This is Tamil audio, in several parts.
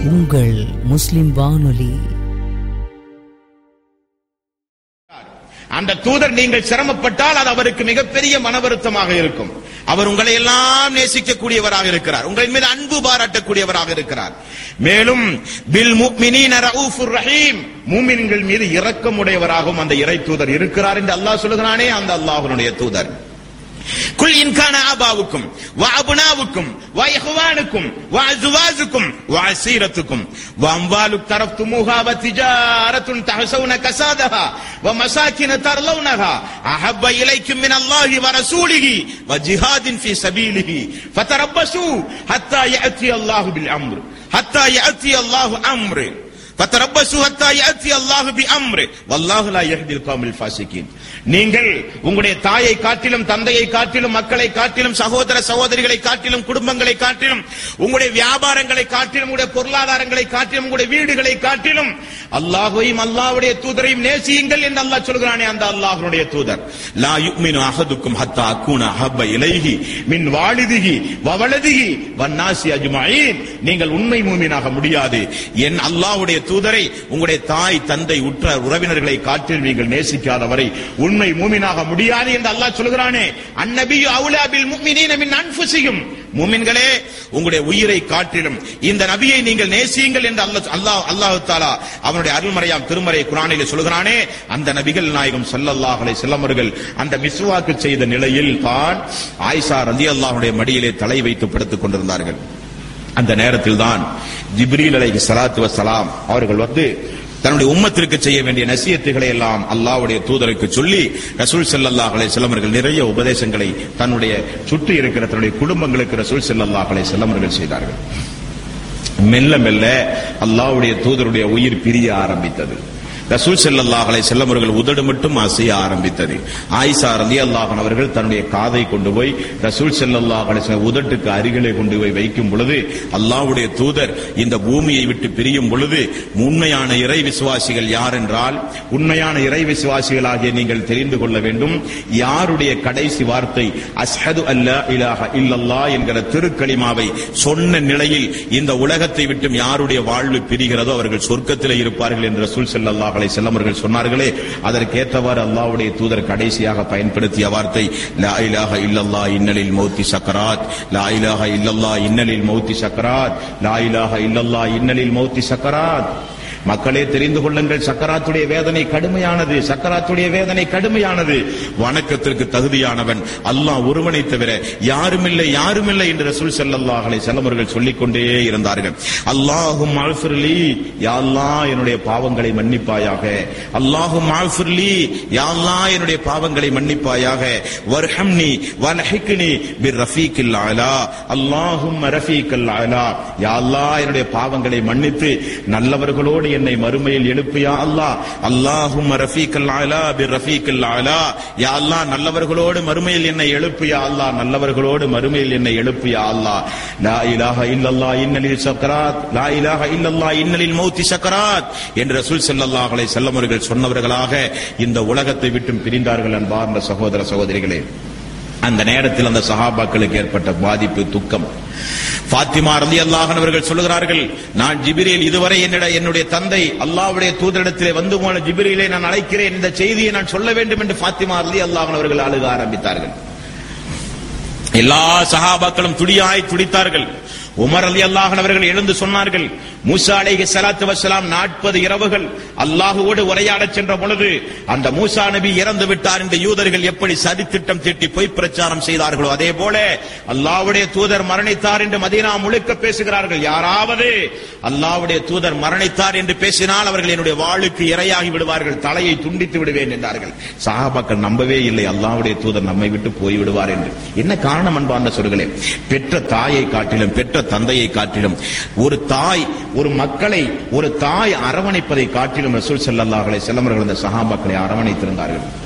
உங்கள் முஸ்லிம் வானொலி அந்த தூதர் நீங்கள் சிரமப்பட்டால் அது அவருக்கு மிகப்பெரிய மன வருத்தமாக இருக்கும் அவர் உங்களை எல்லாம் நேசிக்கக்கூடியவராக இருக்கிறார் உங்களின் மீது அன்பு பாராட்டக்கூடியவராக இருக்கிறார் மேலும் பில் முக்மினீன ரவுஃபுர் ரஹீம் மூமின்கள் மீது இரக்கமுடையவராகவும் அந்த இறை தூதர் இருக்கிறார் என்று அல்லாஹ் சொல்லுகிறானே அந்த அல்லாஹ்வுடைய தூதர் குல் இன்கான ஆபாவுக்கும் وأبناؤكم وإخوانكم وأزواجكم وعشيرتكم وأموال اقترفتموها وتجارة تحسون كسادها ومساكن ترضونها أحب إليكم من الله ورسوله وجهاد في سبيله فتربصوا حتى يأتي الله بالأمر حتى يأتي الله أمره فتربصوا حتى يأتي الله بأمره والله لا يهدي القوم الفاسقين நீங்கள் உங்களுடைய தாயை காட்டிலும் தந்தையை காட்டிலும் மக்களை காட்டிலும் சகோதர சகோதரிகளை காட்டிலும் குடும்பங்களை காட்டிலும் உங்களுடைய வியாபாரங்களை காட்டிலும் உங்களுடைய பொருளாதாரங்களை காட்டிலும் உங்களுடைய வீடுகளை காட்டிலும் அல்லாஹையும் அல்லாஹ்வுடைய தூதரையும் நேசியுங்கள் என்று அல்லாஹ் சொல்கிறானே அந்த அல்லாஹ்வுடைய தூதர் லா யுக்மினு அஹதுக்கும் ஹத்தா அக்கூன அஹப்ப இலைஹி மின் வாலிதிஹி வவலதிஹி வன்னாசி அஜ்மஈன் நீங்கள் உண்மை மூமினாக முடியாது என் அல்லாஹ்வுடைய தூதரை உங்களுடைய தாய் தந்தை உற்ற உறவினர்களை காட்டில் நீங்கள் நேசிக்காதவரை உண்மை மூமினாக முடியாது என்று அல்லாஹ் சொல்கிறானே அந்நபியு அவுலா பில் முஃமினீன மின் அன்ஃபுசிஹிம் மூமின்களே உங்களுடைய உயிரை காட்டிலும் இந்த நபியை நீங்கள் நேசியுங்கள் என்று அல்லாஹ் அல்லாஹ் அல்லாஹ் தாலா அவனுடைய அருள்மறையாம் திருமறை குரானிலே சொல்கிறானே அந்த நபிகள் நாயகம் ஸல்லல்லாஹு அலைஹி வஸல்லம் அவர்கள் அந்த மிஸ்வாக்கு செய்த நிலையில் தான் ஆயிஷா ரலியல்லாஹுடைய மடியிலே தலை வைத்து படுத்துக் கொண்டிருந்தார்கள் அந்த நேரத்தில் தான் ஜிப்ரீல் அலைஹி ஸலாத்து வஸலாம் அவர்கள் வந்து தன்னுடைய உம்மத்திற்கு செய்ய வேண்டிய நசியத்துகளை எல்லாம் அல்லாஹ்வுடைய தூதருக்கு சொல்லி ரசூல் ஸல்லல்லாஹு அலைஹி வஸல்லம் அவர்கள் நிறைய உபதேசங்களை தன்னுடைய சுற்றி இருக்கிற தன்னுடைய குடும்பங்களுக்கு ரசூல் ஸல்லல்லாஹு அலைஹி வஸல்லம் அவர்கள் செய்தார்கள் மெல்ல மெல்ல அல்லாஹ்வுடைய தூதருடைய உயிர் பிரிய ஆரம்பித்தது ரசூல் ஸல்லல்லாஹு அலைஹி வஸல்லம் அவர்கள் உதடு மட்டும் அசைய ஆரம்பித்தது ஆயிஷா ரலியல்லாஹு அன்ஹா அவர்கள் தன்னுடைய காதை கொண்டு போய் ரசூல் ஸல்லல்லாஹு அலைஹி வஸல்லம் உதட்டுக்கு அருகிலே கொண்டு போய் வைக்கும் பொழுது அல்லாஹ்வுடைய தூதர் இந்த பூமியை விட்டு பிரியும் பொழுது உண்மையான இறை விசுவாசிகள் யார் என்றால் உண்மையான இறை விசுவாசிகளாகிய நீங்கள் தெரிந்து கொள்ள வேண்டும் யாருடைய கடைசி வார்த்தை அஸ்ஹது அல்லா இலாஹ இல்லல்லாஹ் என்கிற திருக்கலிமாவை சொன்ன நிலையில் இந்த உலகத்தை விட்டும் யாருடைய வாழ்வு பிரிகிறதோ அவர்கள் சொர்க்கத்திலே இருப்பார்கள் என்று ரசூல் ஸல்லல்லாஹு அலைஹி வஸல்லம் அவர்கள் சொன்னார்களே அதற்கேற்றவாறு அல்லாஹ்வுடைய தூதர் கடைசியாக பயன்படுத்திய வார்த்தை லா இலாஹ இல்லல்லாஹ் இன்னலில் மௌத்தி சக்கராத் லா இலாஹ இல்லல்லாஹ் இன்னலில் மௌத்தி சக்கராத் லா இலாஹ இல்லல்லாஹ் இன்னலில் மௌத்தி சக்கராத் மக்களே தெரிந்து கொள்ளுங்கள் சக்கராத்துடைய வேதனை கடுமையானது சக்கராத்துடைய வேதனை கடுமையானது வணக்கத்திற்கு தகுதியானவன் அல்லாஹ் ஒருவனை தவிர யாருமில்லை யாருமில்லை என்று ரசூல் ஸல்லல்லாஹு அலைஹி வஸல்லம் அவர்கள் சொல்லிக் கொண்டே இருந்தார்கள் அல்லாஹும் அல்ஃபிர்லி யா அல்லாஹ் என்னுடைய பாவங்களை மன்னிப்பாயாக அல்லாஹும் அல்ஃபிர்லி யா அல்லாஹ் என்னுடைய பாவங்களை மன்னிப்பாயாக வர்ஹம்னி வலஹிக்னி பிர் ரஃபீக்கில் அலா அல்லாஹும் ரஃபீக்கல் அலா யா அல்லாஹ் என்னுடைய பாவங்களை மன்னித்து நல்லவர்களோடு என்னை மறுமையில் எழுப்பியா அல்லாஹ் அல்லாஹும் ரஃபீக்கல் அலா பிர் ரஃபீக்கல் அலா யா அல்லாஹ் நல்லவர்களோடு மறுமையில் என்னை எழுப்பியா அல்லாஹ் நல்லவர்களோடு மறுமையில் என்னை எழுப்பியா அல்லாஹ் லா இலாஹ இல்லல்லாஹ் இன்னலில் சக்கராத் லா இலாஹ இல்லல்லாஹ் இன்னலில் மௌத்தி சக்கராத் என்று ரசூல் ஸல்லல்லாஹு அலைஹி வஸல்லம் அவர்கள் சொன்னவர்களாக இந்த உலகத்தை விட்டும் பிரிந்தார்கள் அன்பார்ந்த சகோதர சகோதரிகளே அந்த நேரத்தில் அந்த சஹாபாக்களுக்கு ஏற்பட்ட பாதிப்பு துக்கம் பாத்திமா ரலி அல்லாஹன் அவர்கள் சொல்லுகிறார்கள் நான் ஜிபிரியில் இதுவரை என்னிட என்னுடைய தந்தை அல்லாஹ்வுடைய தூதரிடத்திலே வந்து போன ஜிபிரியிலே நான் அழைக்கிறேன் இந்த செய்தியை நான் சொல்ல வேண்டும் என்று பாத்திமா ரலி அல்லாஹன் அவர்கள் அழுக ஆரம்பித்தார்கள் எல்லா சஹாபாக்களும் துடியாய் துடித்தார்கள் உமர் அலி அல்லாஹன் அவர்கள் எழுந்து சொன்னார்கள் மூசா அலைஹி ஸலாத்து வஸலாம் 40 இரவுகள் அல்லாஹ்வோடு உரையாடச் சென்ற பொழுது அந்த மூசா நபி இறந்து விட்டார் இந்த யூதர்கள் எப்படி சதித்திட்டம் தீட்டி பொய் பிரச்சாரம் செய்தார்களோ அதே போல அல்லாஹ்வுடைய தூதர் மரணித்தார் என்று மதீனா முழுக்க பேசுகிறார்கள் யாராவது அல்லாஹ்வுடைய தூதர் மரணித்தார் என்று பேசினால் அவர்கள் என்னுடைய வாளுக்கு இரையாகி விடுவார்கள் தலையை துண்டித்து விடுவேன் என்றார்கள் சஹாபாக்கள் நம்பவே இல்லை அல்லாஹ்வுடைய தூதர் நம்மை விட்டு போய் விடுவார் என்று என்ன காரணம் அன்பார்ந்த சொல்களே பெற்ற தாயை காட்டிலும் பெற்ற தந்தையை காட்டிலும் ஒரு தாய் ஒரு மக்களை ஒரு தாய் அரவணைப்பதை காட்டிலும் ரசூல் ஸல்லல்லாஹு அலைஹி வஸல்லம் அவர்கள் அந்த சஹாபாக்களை அரவணைத்திருந்தார்கள்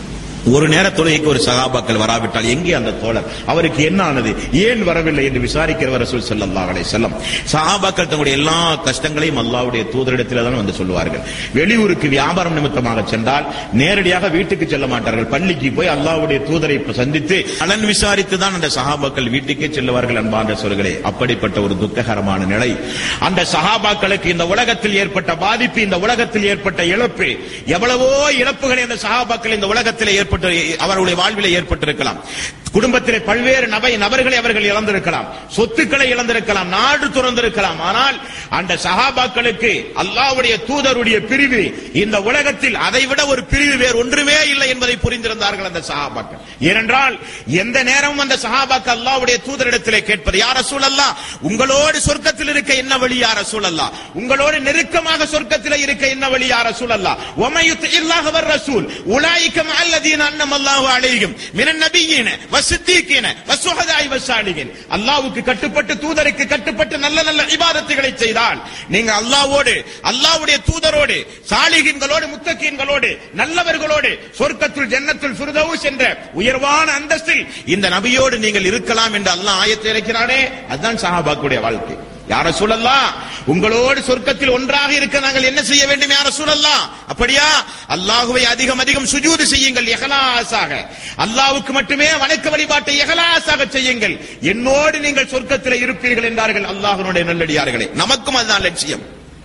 ஒரு நேர தொழுகைக்கு ஒரு சகாபாக்கள் வராவிட்டால் எங்கே அந்த தோழர் அவருக்கு என்ன ஆனது ஏன் வரவில்லை என்று விசாரிக்கிறவர் ரசூல் ஸல்லல்லாஹு அலைஹி வஸல்லம் சகாபாக்கள் தங்களுடைய எல்லா கஷ்டங்களையும் அல்லாஹ்வுடைய தூதரிடத்தில் தான் வந்து சொல்லுவார்கள் வெளியூருக்கு வியாபாரம் நிமித்தமாக சென்றால் நேரடியாக வீட்டுக்கு செல்ல மாட்டார்கள் பள்ளிக்கு போய் அல்லாஹ்வுடைய தூதரை சந்தித்து நலன் விசாரித்து தான் அந்த சகாபாக்கள் வீட்டுக்கே செல்லுவார்கள் அன்பார்ந்த சொல்களே அப்படிப்பட்ட ஒரு துக்ககரமான நிலை அந்த சகாபாக்களுக்கு இந்த உலகத்தில் ஏற்பட்ட பாதிப்பு இந்த உலகத்தில் ஏற்பட்ட இழப்பு எவ்வளவோ இழப்புகளை அந்த சகாபாக்கள் இந்த உலகத்தில் ஏற்பட்டு அவருடைய வாழ்விலே ஏற்பட்டிருக்கலாம் குடும்பத்திலே பல்வேறு நபை நபர்களை அவர்கள் இழந்திருக்கலாம் சொத்துக்களை இழந்திருக்கலாம் நாடு துறந்திருக்கலாம் ஆனால் அந்த சகாபாக்களுக்கு அல்லாஹ்வுடைய தூதருடைய பிரிவு இந்த உலகத்தில் அதைவிட ஒரு பிரிவு வேறு ஒன்றுமே இல்லை என்பதை புரிந்திருந்தார்கள் அந்த சகாபாக்கள் ஏனென்றால் எந்த நேரமும் அந்த சகாபாக்கள் அல்லாஹ்வுடைய தூதரிடத்திலே கேட்பது யார் ரசூலல்லா உங்களோடு சொர்க்கத்தில் இருக்க என்ன வழி யார் ரசூலல்லா உங்களோடு நெருக்கமாக சொர்க்கத்தில் இருக்க என்ன வழி யார் ரசூலல்லா ஒமையுத் இல்லாஹ் வர் ரசூல் உலாயிக்கம் அல்லதீன அன்னம் அல்லாஹு அலைஹிம் மினன் நபியீன வசித்தீக்கின வசுஹதாய் வசாலிகின் அல்லாஹ்வுக்கு கட்டுப்பட்டு தூதருக்கு கட்டுப்பட்டு நல்ல நல்ல இபாதத்துகளை செய்தால் நீங்க அல்லாஹ்வோடு அல்லாஹ்வுடைய தூதரோடு சாலிகின்களோடு முத்தகீன்களோடு நல்லவர்களோடு சொர்க்கத்துல் ஜன்னத்துல் ஃபிர்தௌஸ் என்ற உயர்வான அந்தஸ்தில் இந்த நபியோடு நீங்கள் இருக்கலாம் என்று அல்லாஹ் ஆயத்தை இறக்கிறானே அதுதான் சஹாபாக்குடைய வாழ்க்கை யார சூழல்லாம் உங்களோடு சொர்க்கத்தில் ஒன்றாக இருக்க நாங்கள் என்ன செய்ய வேண்டும் யார சூழல்லாம் அப்படியா அல்லாஹுவை அதிகம் அதிகம் சுஜூது செய்யுங்கள் எகலாசாக அல்லாஹ்வுக்கு மட்டுமே வணக்க வழிபாட்டை எகலாசாக செய்யுங்கள் என்னோடு நீங்கள் சொர்க்கத்தில் இருப்பீர்கள் என்றார்கள் அல்லாஹ்வுடைய நல்லடியார்களே நமக்கும் அதுதான் லட்சியம்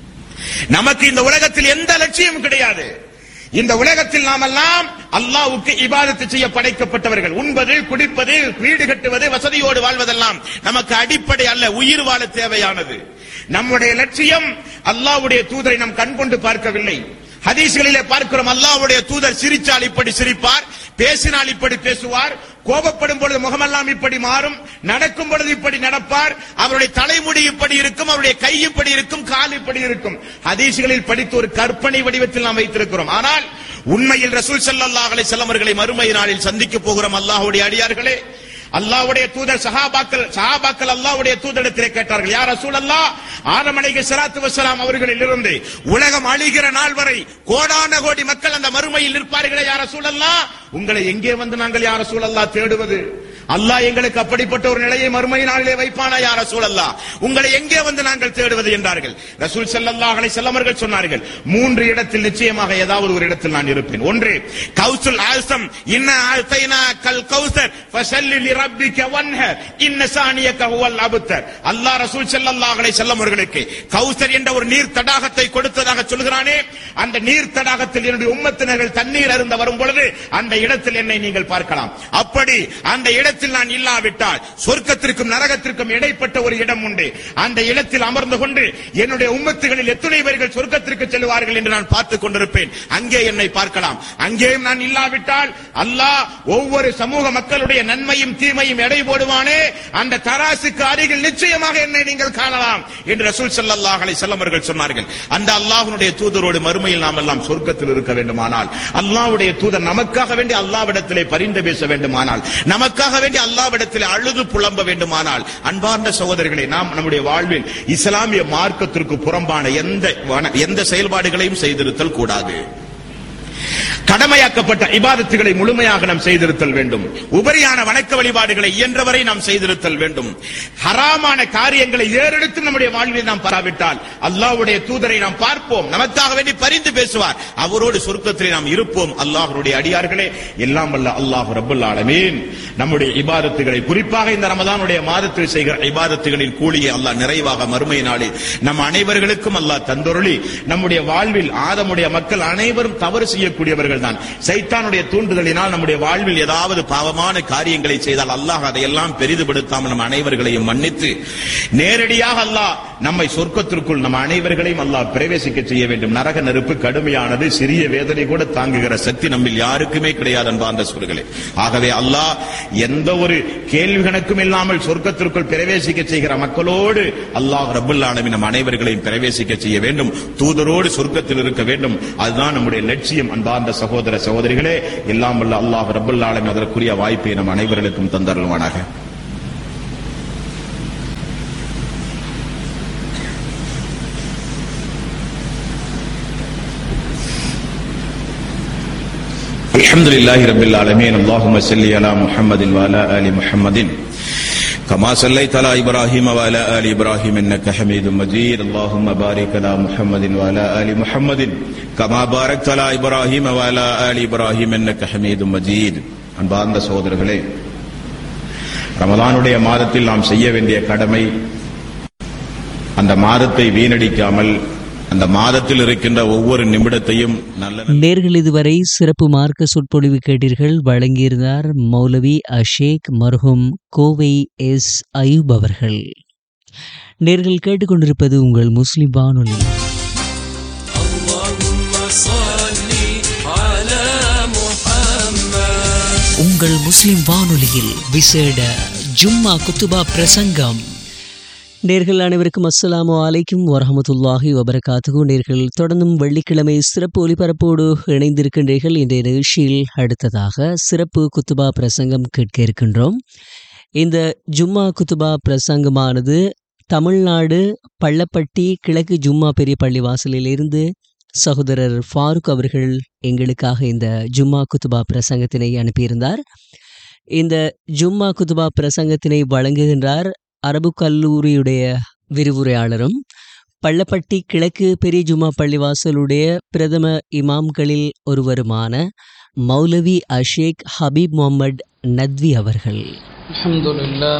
நமக்கு இந்த உலகத்தில் எந்த லட்சியமும் கிடையாது இந்த உலகத்தில் நாமெல்லாம் அல்லாஹ்வுக்கு இபாதத்து செய்ய படைக்கப்பட்டவர்கள் உண்பது குடிப்பது வீடு கட்டுவது வசதியோடு வாழ்வதெல்லாம் நமக்கு அடிப்படை அல்ல உயிர் வாழ தேவையானது நம்முடைய லட்சியம் அல்லாஹ்வுடைய தூதரை நாம் கண்கொண்டு பார்க்கவில்லை ஹதீஸ்களிலே பார்க்கிறோம் அல்லாஹ்வுடைய தூதர் சிரிச்சால் இப்படி சிரிப்பார் பேசினால் இப்படி பேசுவார் கோபப்படும் பொழுது முகமெல்லாம் இப்படி மாறும் நடக்கும் பொழுது இப்படி நடப்பார் அவருடைய தலைமுடி இப்படி இருக்கும் அவருடைய கை இப்படி இருக்கும் கால் இப்படி இருக்கும் ஹதீஸ்களில் படித்து ஒரு கற்பனை வடிவத்தில் நாம் வைத்திருக்கிறோம் ஆனால் உண்மையில் ரசூல் ஸல்லல்லாஹு அலைஹி வஸல்லம் அவர்களை மறுமை நாளில் சந்திக்க போகிறோம் அல்லாஹ்வுடைய அடியார்களே அல்லாஹ்வுடைய தூதர் சஹாபாக்கள் சஹாபாக்கள் அல்லாஹ்வுடைய தூதரிடத்திலே கேட்டார்கள் யார் ரசூல் அல்லாஹ் ஆதம் அலைஹி ஸலாத்து வஸலாம் அவர்களில் இருந்து உலகம் அழிகிற நாள் வரை கோடான கோடி மக்கள் அந்த மறுமையில் நிற்பார்களே யார் ரசூல் அல்லாஹ் உங்களை எங்கே வந்து நாங்கள் யார் ரசூல் அல்லாஹ் தேடுவது அல்லாஹ் எங்களுக்கு அப்படிப்பட்ட ஒரு நிலையை மறுமை நாளிலே வைப்பானா யார் ரசூல் அல்லாஹ் உங்களை எங்கே வந்து நாங்கள் தேடுவது என்றார்கள் ரசூல் ஸல்லல்லாஹு அலைஹி வஸல்லம் அவர்கள் சொன்னார்கள் மூன்று இடத்தில் நிச்சயமாக ஏதாவது ஒரு இடத்தில் நான் இருப்பேன் ஒன்று கௌசுல் ஆல்சம் இன்ன ஆல்தைனா கல் கௌசர் ஃபஸல்லி லிரப்பிக வன்ஹர் இன்ன சானியக ஹுவல் அபுத்தர் அல்லாஹ் ரசூல் ஸல்லல்லாஹு அலைஹி வஸல்லம் அவர்களுக்கு கௌசர் என்ற ஒரு நீர் தடாகத்தை கொடுத்ததாக சொல்கிறானே அந்த நீர் தடாகத்தில் என்னுடைய உம்மத்தினர்கள் தண்ணீர் அருந்த வரும் பொழுது அந்த இடத்தில் என்னை நீங்கள் பார்க்கலாம் அப்படி அந்த இடத்தில் நான் இல்லாவிட்டால் சொர்க்கத்திற்கும் நரகத்திற்கும் இடைப்பட்ட ஒரு இடம் உண்டு அந்த இடத்தில் அமர்ந்து கொண்டு என்னுடைய உம்மத்துகளில் எத்தனை பேர்கள் சொர்க்கத்திற்கு செல்வார்கள் என்று நான் பார்த்துக் கொண்டிருப்பேன் அங்கே என்னை பார்க்கலாம் அங்கேயும் நான் இல்லாவிட்டால் அல்லாஹ் ஒவ்வொரு சமூக மக்களுடைய நன்மையும் தீமையும் எடை போடுவானே அந்த தராசுக்கு அருகில் நிச்சயமாக என்னை நீங்கள் காணலாம் என்று ரசூல் ஸல்லல்லாஹு அலைஹி வஸல்லம் அவர்கள் சொன்னார்கள் அந்த அல்லாஹ்வுடைய தூதரோடு மறுமையில் நாம் எல்லாம் சொர்க்கத்தில் இருக்க வேண்டுமானால் அல்லாஹ்வுடைய தூதர் நமக்காக வேண்டி அல்லாஹ்விடத்திலே பரிந்து பேச வேண்டுமானால் நமக்காக வேண்டி அல்லாஹ்விடத்திலே அழுது புலம்ப வேண்டுமானால் அன்பார்ந்த சகோதரர்களே நாம் நம்முடைய வாழ்வில் இஸ்லாமிய மார்க்கத்திற்கு புறம்பான எந்த வன- எந்த செயல்பாடுகளையும் செய்திருத்தல் கூடாது கடமையாக்கப்பட்ட இபாதத்துகளை முழுமையாக நாம் செய்திருத்தல் வேண்டும் உபரியான வணக்க வழிபாடுகளை இயன்றவரை நாம் செய்திருத்தல் வேண்டும் ஹராமான காரியங்களை ஏறெடுத்து நம்முடைய வாழ்வில் நாம் பாராவிட்டால் அல்லாஹ்வுடைய தூதரை நாம் பார்ப்போம் நமக்காக வேண்டி பரிந்து பேசுவார் அவரோடு சொர்க்கத்திலே நாம் இருப்போம் அல்லாஹ்வுடைய அடியார்களே எல்லாம் வல்ல அல்லாஹ் ரப்பல் ஆலமீன் நம்முடைய இபாதத்துகளை குறிப்பாக இந்த ரமதானுடைய மாதத்தில் செய்கிற இபாதத்துகளில் கூலியை அல்லாஹ் நிறைவாக மறுமை நாளில் நம் அனைவர்களுக்கும் அல்லாஹ் தந்தொருளி நம்முடைய வாழ்வில் ஆதமுடைய மக்கள் அனைவரும் தவறு செய்யக்கூடியவர்கள் தான் சைத்தானுடைய தூண்டுதலினால் நம்முடைய வாழ்வில் ஏதாவது பாவமான காரியங்களை செய்தால் அல்லாஹ் அதையெல்லாம் பெரிதுபடுத்தாமல் நம் அனைவர்களையும் மன்னித்து நேரடியாக அல்லாஹ் நம்மை சொர்க்கத்திற்குள் நம் அனைவர்களையும் அல்லாஹ் பிரவேசிக்க செய்ய வேண்டும் நரக நெருப்பு கடுமையானது சிறிய வேதனை கூட தாங்குகிற சக்தி நம்மில் யாருக்குமே கிடையாது அன்பார்ந்த சொல்களே ஆகவே அல்லாஹ் எந்த ஒரு கேள்வி கணக்கும் இல்லாமல் சொர்க்கத்திற்குள் பிரவேசிக்க செய்கிற மக்களோடு அல்லாஹ் ரபுல் ஆலமீன் நம் அனைவர்களையும் பிரவேசிக்க செய்ய வேண்டும் தூதரோடு சொர்க்கத்தில் இருக்க வேண்டும் அதுதான் நம்முடைய லட்சியம் அன்பார்ந்த சகோதர சகோதரிகளே எல்லாம் வல்ல அல்லாஹ் ரபுல் ஆலமீன் அதற்குரிய வாய்ப்பை நம் அனைவர்களுக்கும் தந்தருள்வானாக الحمد لله رب العالمين اللهم صل على محمد وعلى ال محمد كما صليت على ابراهيم وعلى ال ابراهيم انك حميد مجيد اللهم بارك على محمد وعلى ال محمد كما باركت على ابراهيم وعلى ال ابراهيم انك حميد مجيد அன்பார்ந்த சகோதரர்களே ரமதானுடைய மாதத்தில் நாம் செய்ய வேண்டிய கடமை அந்த மாதத்தை வீணடிக்காமல் அந்த மாதத்தில் இருக்கின்ற ஒவ்வொரு நிமிடத்தையும் நல்ல நேர்கள் இதுவரை சிறப்பு மார்க்க சொற்பொழிவு கேட்டீர்கள் வழங்கியிருந்தார் மௌலவி அஷேக் மர்ஹூம் கோவை எஸ் அயூப் அவர்கள் நேர்கள் கேட்டுக்கொண்டிருப்பது உங்கள் முஸ்லிம் வானொலி உங்கள் முஸ்லிம் வானொலியில் விசேட ஜும்மா குத்துபா பிரசங்கம் நேர்கள் அனைவருக்கும் அஸ்ஸலாமு அலைக்கும் வரஹமத்துல்லாஹி வபரகாத்துகு நேர்கள் தொடர்ந்தும் வெள்ளிக்கிழமை சிறப்பு ஒலிபரப்போடு இணைந்திருக்கின்றீர்கள் இன்றைய நிகழ்ச்சியில் அடுத்ததாக சிறப்பு குத்துபா பிரசங்கம் கேட்க இருக்கின்றோம் இந்த ஜும்மா குத்துபா பிரசங்கமானது தமிழ்நாடு பள்ளப்பட்டி கிழக்கு ஜும்மா பெரிய பள்ளி வாசலிலிருந்து சகோதரர் ஃபாரூக் அவர்கள் எங்களுக்காக இந்த ஜும்மா குத்துபா பிரசங்கத்தினை அனுப்பியிருந்தார் இந்த ஜும்மா குத்துபா பிரசங்கத்தினை வழங்குகின்றார் அரபு கல்லூரியுடைய விரிவுரையாளரும் பள்ளப்பட்டி கிழக்கு பெரிய ஜும்மா பள்ளிவாசலுடைய பிரதம இமாம்களில் ஒருவருமான மௌலவி அஷேக் ஹபீப் முகமது நத்வி அவர்கள் الحمد لله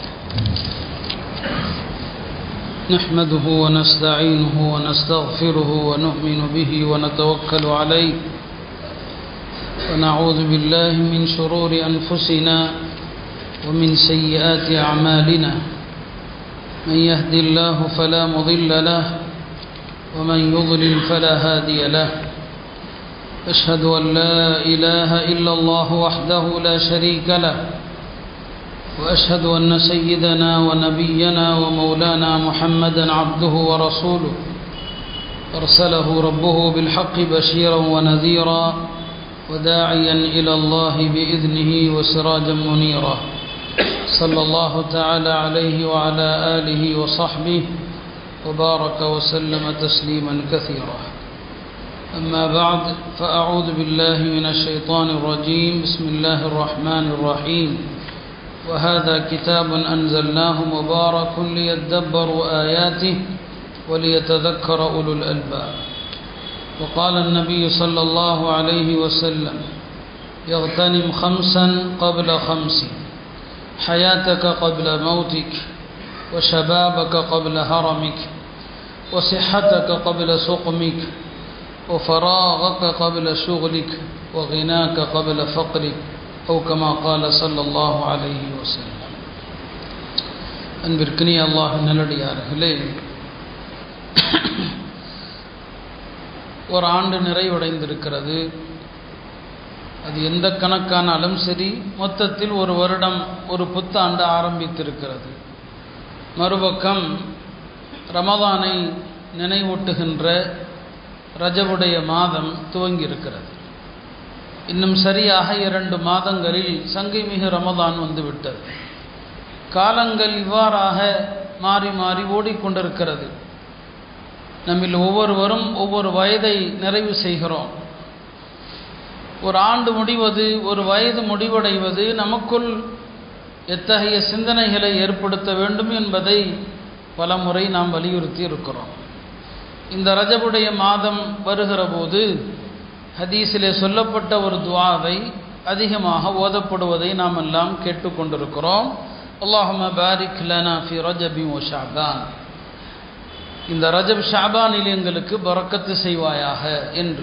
نحمده ونستعينه ونستغفره ونؤمن به ونتوكل عليه ونعوذ بالله من شرور أنفسنا ومن سيئات أعمالنا من يهد الله فلا مضل له ومن يضلل فلا هادي له أشهد أن لا إله إلا الله وحده لا شريك له وأشهد أن سيدنا ونبينا ومولانا محمدا عبده ورسوله أرسله ربه بالحق بشيرا ونذيرا وداعيا إلى الله بإذنه وسراجا منيرا صلى الله تعالى عليه وعلى آله وصحبه وبارك وسلم تسليما كثيرا أما بعد فأعوذ بالله من الشيطان الرجيم بسم الله الرحمن الرحيم وهذا كتاب أنزلناه مبارك ليدبروا آياته وليتذكر أولو الألباب وقال النبي صلى الله عليه وسلم يغتنم خمسا قبل خمس حياتك قبل موتك وشبابك قبل هرمك وصحتك قبل سقمك وفراغك قبل شغلك وغناك قبل فقرك أو كما قال صلى الله عليه وسلم அன்பிற்கினிய அல்லாஹ் நல்லடியார்களே ஒரு ஆண்டு நிறைவடைந்திருக்கிறது அது எந்த கணக்கானாலும் சரி மொத்தத்தில் ஒரு வருடம் ஒரு புத்தாண்டு ஆரம்பித்திருக்கிறது மறுபக்கம் ரமதானை நினைவூட்டுகின்ற ரஜவுடைய மாதம் துவங்கியிருக்கிறது இன்னும் சரியாக இரண்டு மாதங்களில் சங்கை மிகு ரமதான் வந்துவிட்டது காலங்கள் இவ்வாறாக மாறி மாறி ஓடிக்கொண்டிருக்கிறது நம்மில் ஒவ்வொருவரும் ஒவ்வொரு வயதை நிறைவு செய்கிறோம் ஒரு ஆண்டு முடிவது ஒரு வயது முடிவடைவது நமக்குள் எத்தகைய சிந்தனைகளை ஏற்படுத்த வேண்டும் என்பதை பல முறை நாம் வலியுறுத்தி இருக்கிறோம் இந்த ரஜபுடைய மாதம் வருகிற போது ஹதீஸிலே சொல்லப்பட்ட ஒரு துவாவை அதிகமாக ஓதப்படுவதை நாம் எல்லாம் கேட்டுக்கொண்டிருக்கிறோம் அல்லாஹம பாரிக் லனா ஃபி ரஜபி ஓ ஷாபான் இந்த ரஜப் ஷாபானில் எங்களுக்கு பறக்கத்து செய்வாயாக என்று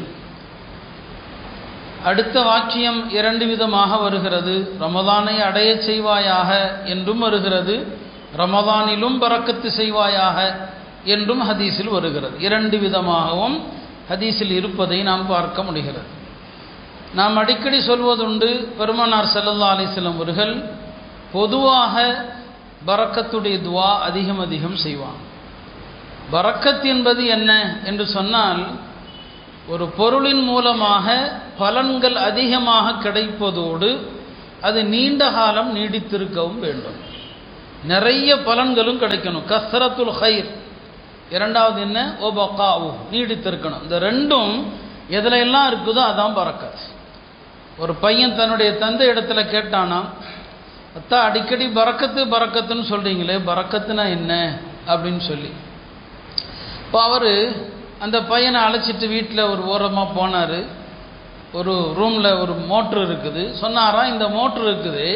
அடுத்த வாக்கியம் இரண்டு விதமாக வருகிறது ரமதானை அடைய செய்வாயாக என்றும் வருகிறது ரமதானிலும் பறக்கத்து செய்வாயாக என்றும் ஹதீஸில் வருகிறது இரண்டு விதமாகவும் ஹதீஸில் இருப்பதை நாம் பார்க்க முடிகிறது நாம் அடிக்கடி சொல்வதுண்டு பெருமனார் சல்லல்லா அலிஸ்லம் அவர்கள் பொதுவாக பறக்கத்துடைய துவா அதிகம் அதிகம் செய்வாங்க பறக்கத் என்பது என்ன என்று சொன்னால் ஒரு பொருளின் மூலமாக பலன்கள் அதிகமாக கிடைப்பதோடு அது நீண்ட காலம் நீடித்திருக்கவும் வேண்டும் நிறைய பலன்களும் கிடைக்கணும் கசரத்துல் ஹைர் இரண்டாவது என்ன ஓபக்காவு நீடித்திருக்கணும் இந்த ரெண்டும் எதுல எல்லாம் இருக்குதோ அதான் பறக்கத் ஒரு பையன் தன்னுடைய தந்தை இடத்துல கேட்டானா அத்தா அடிக்கடி பறக்கத்து பறக்கத்துன்னு சொல்கிறீங்களே பறக்கத்துனா என்ன அப்படின்னு சொல்லி இப்போ அவர் அந்த பையனை அழைச்சிட்டு வீட்டில் ஒரு ஓரமாக போனார் ஒரு ரூமில் ஒரு மோட்ரு இருக்குது சொன்னாராம் இந்த மோட்ரு இருக்குது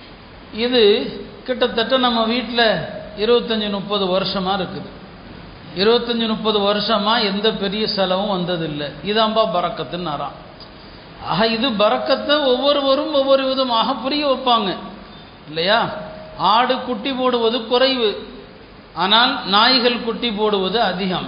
இது கிட்டத்தட்ட நம்ம வீட்டில் இருபத்தஞ்சி முப்பது வருஷமாக இருக்குது இருபத்தஞ்சி முப்பது வருஷமாக எந்த பெரிய செலவும் வந்ததில்லை இதாம்பா பறக்கத்துன்னாராம் ஆக இது பறக்கத்தை ஒவ்வொருவரும் ஒவ்வொரு விதமாக புரிய வைப்பாங்க இல்லையா ஆடு குட்டி போடுவது குறைவு ஆனால் நாய்கள் குட்டி போடுவது அதிகம்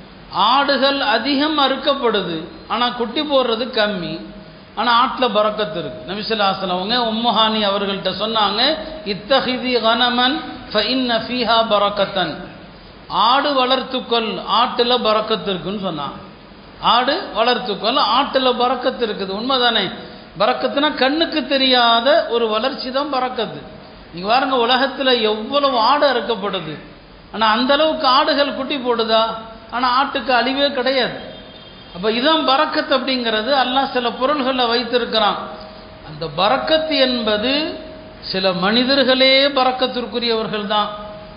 ஆடுகள் அதிகம் அறுக்கப்படுது ஆனால் குட்டி போடுறது கம்மி ஆனால் ஆட்டில் பறக்கத்து இருக்கு நபிசுல்லாசன் அவங்க உம்முஹானி அவர்கள்ட்ட சொன்னாங்க இத்தஹிதி கனமன் ஃபஇன்ன ஃபீஹா பறக்கத்தன் ஆடு வளர்த்துக்கொள் ஆட்டில் பறக்கத்து இருக்குன்னு சொன்னாங்க ஆடு வளர்த்துக்கொள் ஆட்டில் பறக்கத்து இருக்குது உண்மைதானே பறக்கத்துனா கண்ணுக்கு தெரியாத ஒரு வளர்ச்சி தான் பறக்கத்து நீங்கள் பாருங்க உலகத்தில் எவ்வளவு ஆடு அறுக்கப்படுது ஆனால் அந்த அளவுக்கு ஆடுகள் குட்டி போடுதா ஆனால் ஆட்டுக்கு அழிவே கிடையாது அப்போ இதான் பறக்கத் அப்படிங்கிறது அல்லாஹ் சில பொருள்களை வைத்திருக்கிறான் அந்த பறக்கத்து என்பது சில மனிதர்களே பறக்கத்திற்குரியவர்கள் தான்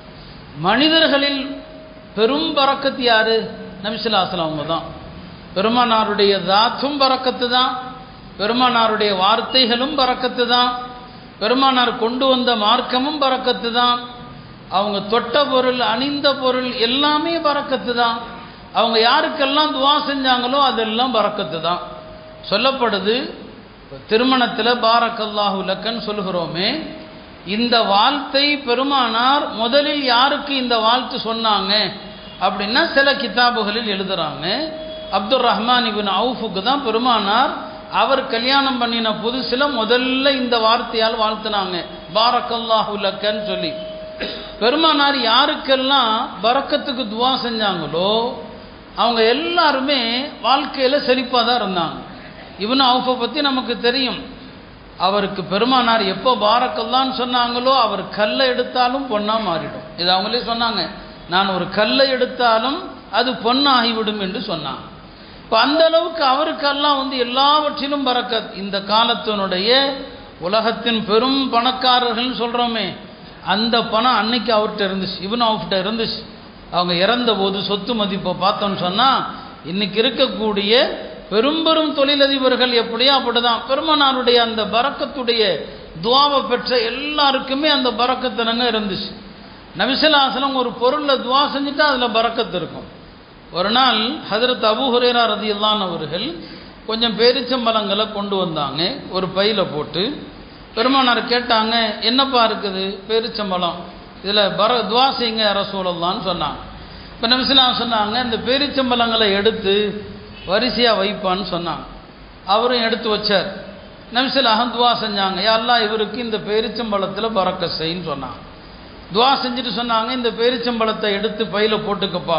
மனிதர்களில் பெரும் பறக்கத்து யாரு நபிசுல்லாசலம் அவங்க தான் பெருமானாருடைய தாத்தும் பறக்கத்து தான் பெருமானாருடைய வார்த்தைகளும் பறக்கத்து தான் பெருமானார் கொண்டு வந்த மார்க்கமும் பறக்கத்து தான் அவங்க தொட்ட பொருள் அணிந்த பொருள் எல்லாமே பறக்கத்து தான் அவங்க யாருக்கெல்லாம் துவா செஞ்சாங்களோ அதெல்லாம் பறக்கத்து தான் சொல்லப்படுது திருமணத்தில் பாரக்கல்லாஹு லக்கன்னு சொல்லுகிறோமே இந்த வாழ்த்தை பெருமானார் முதலில் யாருக்கு இந்த வாழ்த்து சொன்னாங்க அப்படின்னா சில கிதாபுகளில் எழுதுறாங்க அப்துல் ரஹ்மான் இபின் அவுஃபுக்கு தான் பெருமானார் அவர் கல்யாணம் பண்ணின புதுசில் முதல்ல இந்த வார்த்தையால் வாழ்த்துனாங்க பாரக்கல்லாஹு லக்கன்னு சொல்லி பெருமானார் யாருக்கெல்லாம் பறக்கத்துக்கு துவா செஞ்சாங்களோ அவங்க எல்லாருமே வாழ்க்கையில் செழிப்பாக தான் இருந்தாங்க இவனு அவுஃபை பற்றி நமக்கு தெரியும் அவருக்கு பெருமானார் எப்போ பாரக்கல்லான்னு சொன்னாங்களோ அவர் கல்லை எடுத்தாலும் பொண்ணாக மாறிடும் இது அவங்களே சொன்னாங்க நான் ஒரு கல்லை எடுத்தாலும் அது பொண்ணாகிவிடும் என்று சொன்னாங்க இப்போ அந்த அளவுக்கு அவருக்கெல்லாம் வந்து எல்லாவற்றிலும் பறக்கத் இந்த காலத்தினுடைய உலகத்தின் பெரும் பணக்காரர்கள்னு சொல்கிறோமே அந்த பணம் அன்னைக்கு அவர்கிட்ட இருந்துச்சு இவனும் அவர்கிட்ட இருந்துச்சு அவங்க இறந்த போது சொத்து மதிப்பை பார்த்தோன்னு சொன்னால் இன்னைக்கு இருக்கக்கூடிய பெரும் பெரும் தொழிலதிபர்கள் எப்படியோ அப்படிதான் பெருமனாருடைய அந்த பறக்கத்துடைய துவாவை பெற்ற எல்லாருக்குமே அந்த பறக்கத்தினங்க இருந்துச்சு நபிசலாசனம் ஒரு பொருளில் துவா செஞ்சுட்டா அதில் பறக்கத்து இருக்கும் ஒரு நாள் ஹதரத் அபு ஹுரேரா ரதியல்லான் அவர்கள் கொஞ்சம் பேரிச்சம்பழங்களை கொண்டு வந்தாங்க ஒரு பையில் போட்டு பெருமானார் கேட்டாங்க என்னப்பா இருக்குது பேரிச்சம்பழம் இதில் பர துவா செய்யுங்க ரசூலல்லான்னு சொன்னாங்க இப்போ நபிசிலாம் சொன்னாங்க இந்த பேரிச்சம்பழங்களை எடுத்து வரிசையாக வைப்பான்னு சொன்னாங்க அவரும் எடுத்து வச்சார் நபிசிலாக துவா செஞ்சாங்க யாரெல்லாம் இவருக்கு இந்த பேரிச்சம்பழத்தில் பறக்க செய்ன்னு சொன்னாங்க துவா செஞ்சுட்டு சொன்னாங்க இந்த பேரிச்சம்பழத்தை எடுத்து பையில் போட்டுக்கப்பா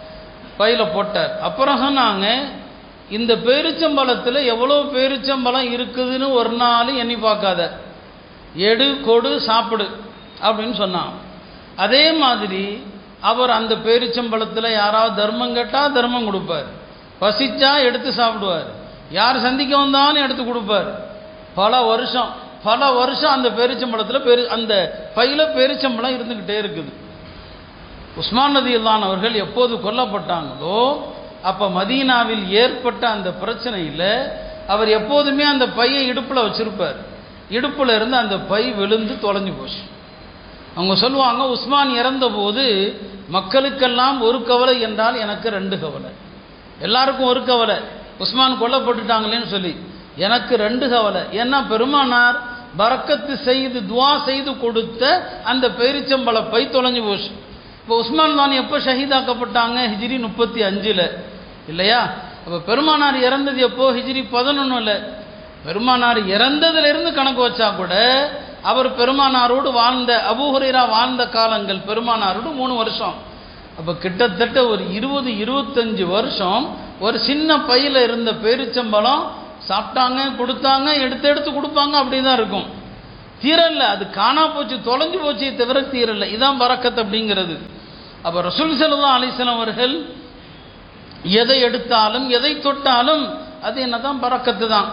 பையில் போட்டார் அப்புறம் சொன்னாங்க இந்த பேரிச்சம்பழத்தில் எவ்வளோ பேரிச்சம்பழம் இருக்குதுன்னு ஒரு நாள் எண்ணி பார்க்காத எடு கொடு சாப்பிடு அப்படின்னு சொன்னான் அதே மாதிரி அவர் அந்த பேரிச்சம்பழத்தில் யாராவது தர்மம் கேட்டால் தர்மம் கொடுப்பார் பசிச்சா எடுத்து சாப்பிடுவார் யார் சந்திக்க வந்தாலும் எடுத்து கொடுப்பார் பல வருஷம் பல வருஷம் அந்த பேரிச்சம்பழத்தில் பெரு அந்த பையில் பேரிச்சம்பழம் இருந்துக்கிட்டே இருக்குது உஸ்மான் நதி அவர்கள் எப்போது கொல்லப்பட்டாங்களோ அப்போ மதீனாவில் ஏற்பட்ட அந்த பிரச்சனையில் அவர் எப்போதுமே அந்த பையை இடுப்பில் வச்சிருப்பார் இடுப்பில் இருந்து அந்த பை விழுந்து தொலைஞ்சு போச்சு அவங்க சொல்லுவாங்க உஸ்மான் இறந்தபோது மக்களுக்கெல்லாம் ஒரு கவலை என்றால் எனக்கு ரெண்டு கவலை எல்லாருக்கும் ஒரு கவலை உஸ்மான் கொல்லப்பட்டுட்டாங்களேன்னு சொல்லி எனக்கு ரெண்டு கவலை ஏன்னா பெருமானார் பறக்கத்து செய்து துவா செய்து கொடுத்த அந்த பேரிச்சம்பழ பை தொலைஞ்சு போச்சு இப்போ உஸ்மான் தான் எப்போ ஷஹீதாக்கப்பட்டாங்க ஹிஜ்ரி முப்பத்தி அஞ்சில் இல்லையா அப்போ பெருமானார் இறந்தது எப்போ ஹிஜ்ரி பதினொன்றில் பெருமானார் இறந்ததிலிருந்து கணக்கு வச்சா கூட அவர் பெருமானாரோடு வாழ்ந்த அபூஹுரைரா வாழ்ந்த காலங்கள் பெருமானாரோடு மூணு வருஷம் அப்போ கிட்டத்தட்ட ஒரு இருபது இருபத்தஞ்சு வருஷம் ஒரு சின்ன பையில் இருந்த பேரிச்சம்பழம் சாப்பிட்டாங்க கொடுத்தாங்க எடுத்து எடுத்து கொடுப்பாங்க அப்படி தான் இருக்கும் தீரல்ல அது காணா போச்சு தொலைஞ்சு போச்சு தவிர தீரல்ல இதான் பறக்கத் அப்படிங்கிறது அப்போ ரசூல் சல்லா அலிஸ்லாம் அவர்கள் எதை எடுத்தாலும் எதை தொட்டாலும் அது என்னதான் பறக்கத்து தான்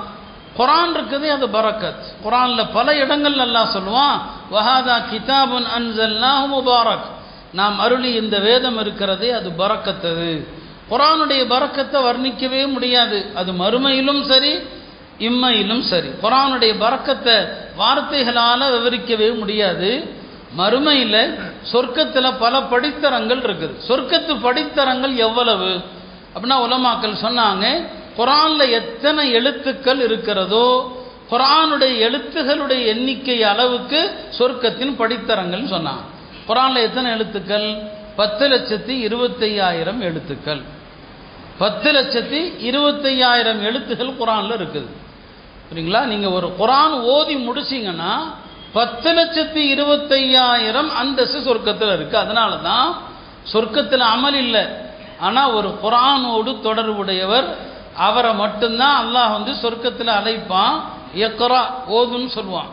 குரான் இருக்குது அது பரக்கத் குரான்ல பல இடங்கள் அல்லாஹ் சொல்லுவான் வஹாதா கிதாபுன் அன்சல்னாஹு முபாரக் நாம் அருளி இந்த வேதம் இருக்கிறதே அது பரக்கத்தது குரானுடைய பரக்கத்தை வர்ணிக்கவே முடியாது அது மறுமையிலும் சரி இம்மையிலும் சரி குரானுடைய பரக்கத்தை வார்த்தைகளால் விவரிக்கவே முடியாது மறுமையில் சொர்க்கத்தில் பல படித்தரங்கள் இருக்குது சொர்க்கத்து படித்தரங்கள் எவ்வளவு அப்படின்னா உலமாக்கள் சொன்னாங்க குரான்ல எத்தனை எழுத்துக்கள் இருக்கிறதோ குரானுடைய எழுத்துகளுடைய எண்ணிக்கை அளவுக்கு சொர்க்கத்தின் படித்தரங்கள் சொன்னாங்க குரான்ல எத்தனை எழுத்துக்கள் பத்து லட்சத்தி இருபத்தையாயிரம் எழுத்துக்கள் பத்து லட்சத்தி இருபத்தையாயிரம் எழுத்துகள் குரான்ல இருக்குது சரிங்களா நீங்க ஒரு குரான் ஓதி முடிச்சீங்கன்னா பத்து லட்சத்தி இருபத்தையாயிரம் அந்தஸ்து சொர்க்கத்தில் இருக்கு அதனால தான் சொர்க்கத்தில் அமல் இல்லை ஆனால் ஒரு குரானோடு தொடர்புடையவர் அவரை மட்டும்தான் அல்லாஹ் வந்து சொர்க்கத்தில் அழைப்பான் எக்கரா ஓதுன்னு சொல்லுவான்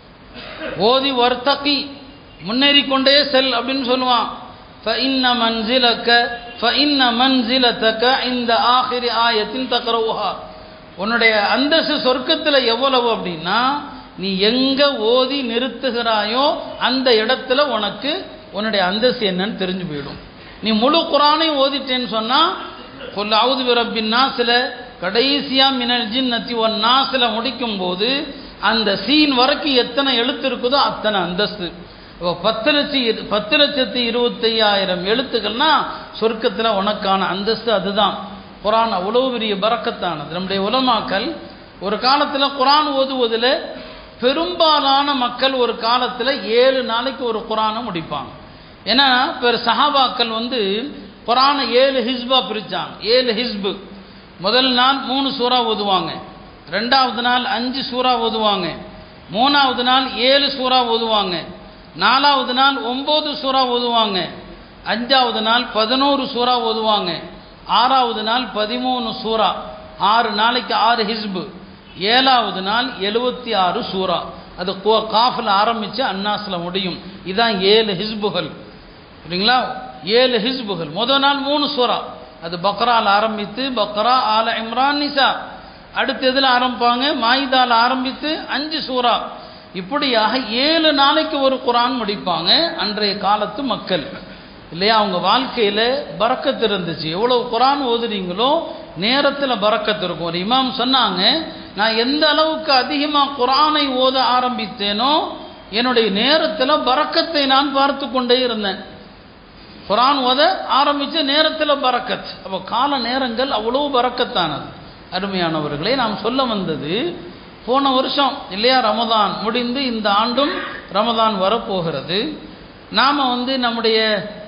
ஓதி வர்த்தகி முன்னேறி கொண்டே செல் அப்படின்னு சொல்லுவான் فإن منزلك فإن منزلتك عند آخر آية تقرأها உன்னுடைய அந்தஸ்து சொர்க்கத்தில் எவ்வளவு அப்படின்னா நீ எங்க ஓதி நிறுத்துகிறாயோ அந்த இடத்துல உனக்கு உன்னுடைய அந்தஸ்து என்னன்னு தெரிஞ்சு போயிடும் நீ முழு குரானையும் ஓதிட்டேன்னு சொன்னா கொல்ல அவுது பிரபின் நாசில கடைசியா மினல் ஜின்னத்தி ஒன் நாசில முடிக்கும் போது அந்த சீன் வரைக்கும் எத்தனை எழுத்து இருக்குதோ அத்தனை அந்தஸ்து இப்போ பத்து லட்சம் இரு- பத்து லட்சத்தி இருபத்தையாயிரம் எழுத்துக்கள்னா சொர்க்கத்தில் உனக்கான அந்தஸ்து அதுதான் குரான் அவ்வளவு பெரிய பறக்கத்தானது நம்முடைய உலமாக்கள் ஒரு காலத்தில் குரான் ஓதுவதில் பெரும்பாலான மக்கள் ஒரு காலத்தில் ஏழு நாளைக்கு ஒரு குரானை முடிப்பாங்க ஏன்னா இப்போ சஹாபாக்கள் வந்து குரானை ஏழு ஹிஸ்பா பிரிச்சாங்க ஏழு ஹிஸ்பு முதல் நாள் மூணு சூறா ஓதுவாங்க ரெண்டாவது நாள் அஞ்சு சூறா ஓதுவாங்க மூணாவது நாள் ஏழு சூறா ஓதுவாங்க நாலாவது நாள் ஒம்பது சூறா ஓதுவாங்க அஞ்சாவது நாள் பதினோரு சூறா ஓதுவாங்க ஆறாவது நாள் பதிமூணு சூறா ஆறு நாளைக்கு ஆறு ஹிஸ்பு ஏழாவது நாள் எழுபத்தி ஆறு சூறா அது கோ- காஃபில் ஆரம்பித்து அன்னாஸில் முடியும் இதான் ஏழு ஹிஸ்புகள் சரிங்களா ஏழு ஹிஸ்புகள் முதல் நாள் மூணு சூறா அது பக்ரால் ஆரம்பித்து பக்ரா ஆல இம்ரான் நிசா அடுத்து எதில் ஆரம்பிப்பாங்க மாயிதால் ஆரம்பித்து அஞ்சு சூறா இப்படியாக ஏழு நாளைக்கு ஒரு குரான் முடிப்பாங்க அன்றைய காலத்து மக்கள் இல்லையா அவங்க வாழ்க்கையில் பறக்கத்து இருந்துச்சு எவ்வளவு குரான் ஓதுறீங்களோ நேரத்தில் பறக்கத்து இருக்கும் ஒரு இமாம் சொன்னாங்க நான் எந்த அளவுக்கு அதிகமாக குரானை ஓத ஆரம்பித்தேனோ என்னுடைய நேரத்தில் பறக்கத்தை நான் பார்த்து கொண்டே இருந்தேன் குரான் ஓத ஆரம்பித்த நேரத்தில் பறக்கத் அப்போ கால நேரங்கள் அவ்வளவு பறக்கத்தானது அருமையானவர்களே நாம் சொல்ல வந்தது போன வருஷம் இல்லையா ரமதான் முடிந்து இந்த ஆண்டும் ரமதான் வரப்போகிறது நாம் வந்து நம்முடைய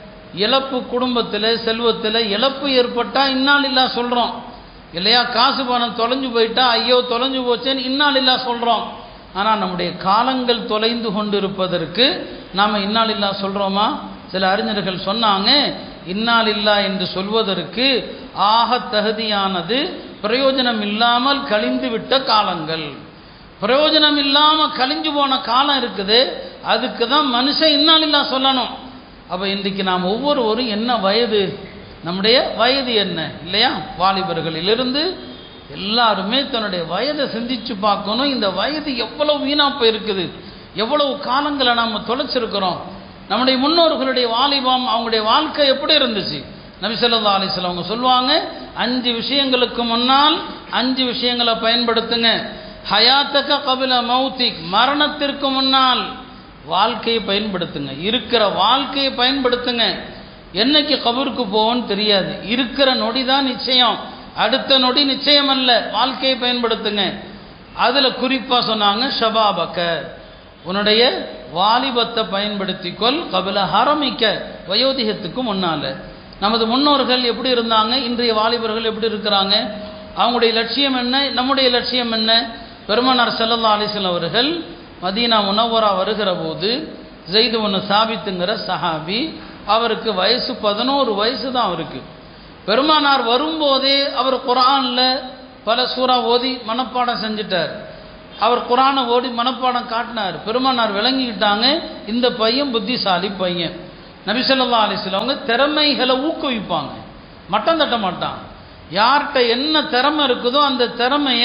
இழப்பு குடும்பத்தில் செல்வத்தில் இழப்பு ஏற்பட்டால் இன்னால் இல்லா சொல்கிறோம் இல்லையா காசு பணம் தொலைஞ்சு போயிட்டா ஐயோ தொலைஞ்சு போச்சேன்னு இன்னால் இல்லா சொல்கிறோம் ஆனால் நம்முடைய காலங்கள் தொலைந்து கொண்டிருப்பதற்கு நாம் இன்னால் இல்லா சொல்கிறோமா சில அறிஞர்கள் சொன்னாங்க இன்னால் இல்லா என்று சொல்வதற்கு ஆக தகுதியானது பிரயோஜனம் இல்லாமல் கழிந்து விட்ட காலங்கள் பிரயோஜனம் இல்லாமல் கழிஞ்சு போன காலம் இருக்குது அதுக்கு தான் மனுஷன் இன்னால் இல்லா சொல்லணும் அப்போ இன்றைக்கு நாம் ஒவ்வொருவரும் என்ன வயது நம்முடைய வயது என்ன இல்லையா வாலிபர்களிலிருந்து எல்லாருமே தன்னுடைய வயதை சிந்திச்சு பார்க்கணும் இந்த வயது எவ்வளவு வீணா போயிருக்குது எவ்வளவு காலங்களை நாம் தொலைச்சிருக்கிறோம் நம்முடைய முன்னோர்களுடைய வாலிபம் அவங்களுடைய வாழ்க்கை எப்படி இருந்துச்சு நபிசல்லா அலிஸ்லாம் அவங்க சொல்லுவாங்க அஞ்சு விஷயங்களுக்கு முன்னால் அஞ்சு விஷயங்களை பயன்படுத்துங்க ஹயாத்தக கபில மௌத்திக் மரணத்திற்கு முன்னால் வாழ்க்கையை பயன்படுத்துங்க இருக்கிற வாழ்க்கையை பயன்படுத்துங்க என்னைக்கு கபருக்கு போவோன்னு தெரியாது இருக்கிற நொடி தான் நிச்சயம் அடுத்த நொடி நிச்சயம் அல்ல வாழ்க்கையை பயன்படுத்துங்க அதில் குறிப்பாக சொன்னாங்க ஷபாபக்க உன்னுடைய வாலிபத்தை பயன்படுத்திக்கொள் கபில ஹரமிக்க வயோதிகத்துக்கு முன்னால் நமது முன்னோர்கள் எப்படி இருந்தாங்க இன்றைய வாலிபர்கள் எப்படி இருக்கிறாங்க அவங்களுடைய லட்சியம் என்ன நம்முடைய லட்சியம் என்ன பெருமனார் செல்லல்லா அலிஸ்லாம் அவர்கள் மதீனா முனவரா வருகிற போது ஜெய்து ஒன்று சாபித்துங்கிற சஹாபி அவருக்கு வயசு பதினோரு வயசு தான் அவருக்கு பெருமானார் வரும்போதே அவர் குரானில் பல சூறா ஓதி மனப்பாடம் செஞ்சிட்டார் அவர் குரானை ஓடி மனப்பாடம் காட்டினார் பெருமானார் விளங்கிக்கிட்டாங்க இந்த பையன் புத்திசாலி பையன் நபிசல்லா அலிஸ்லாம் அவங்க திறமைகளை ஊக்குவிப்பாங்க மட்டம் தட்ட மாட்டான் யார்கிட்ட என்ன திறமை இருக்குதோ அந்த திறமையை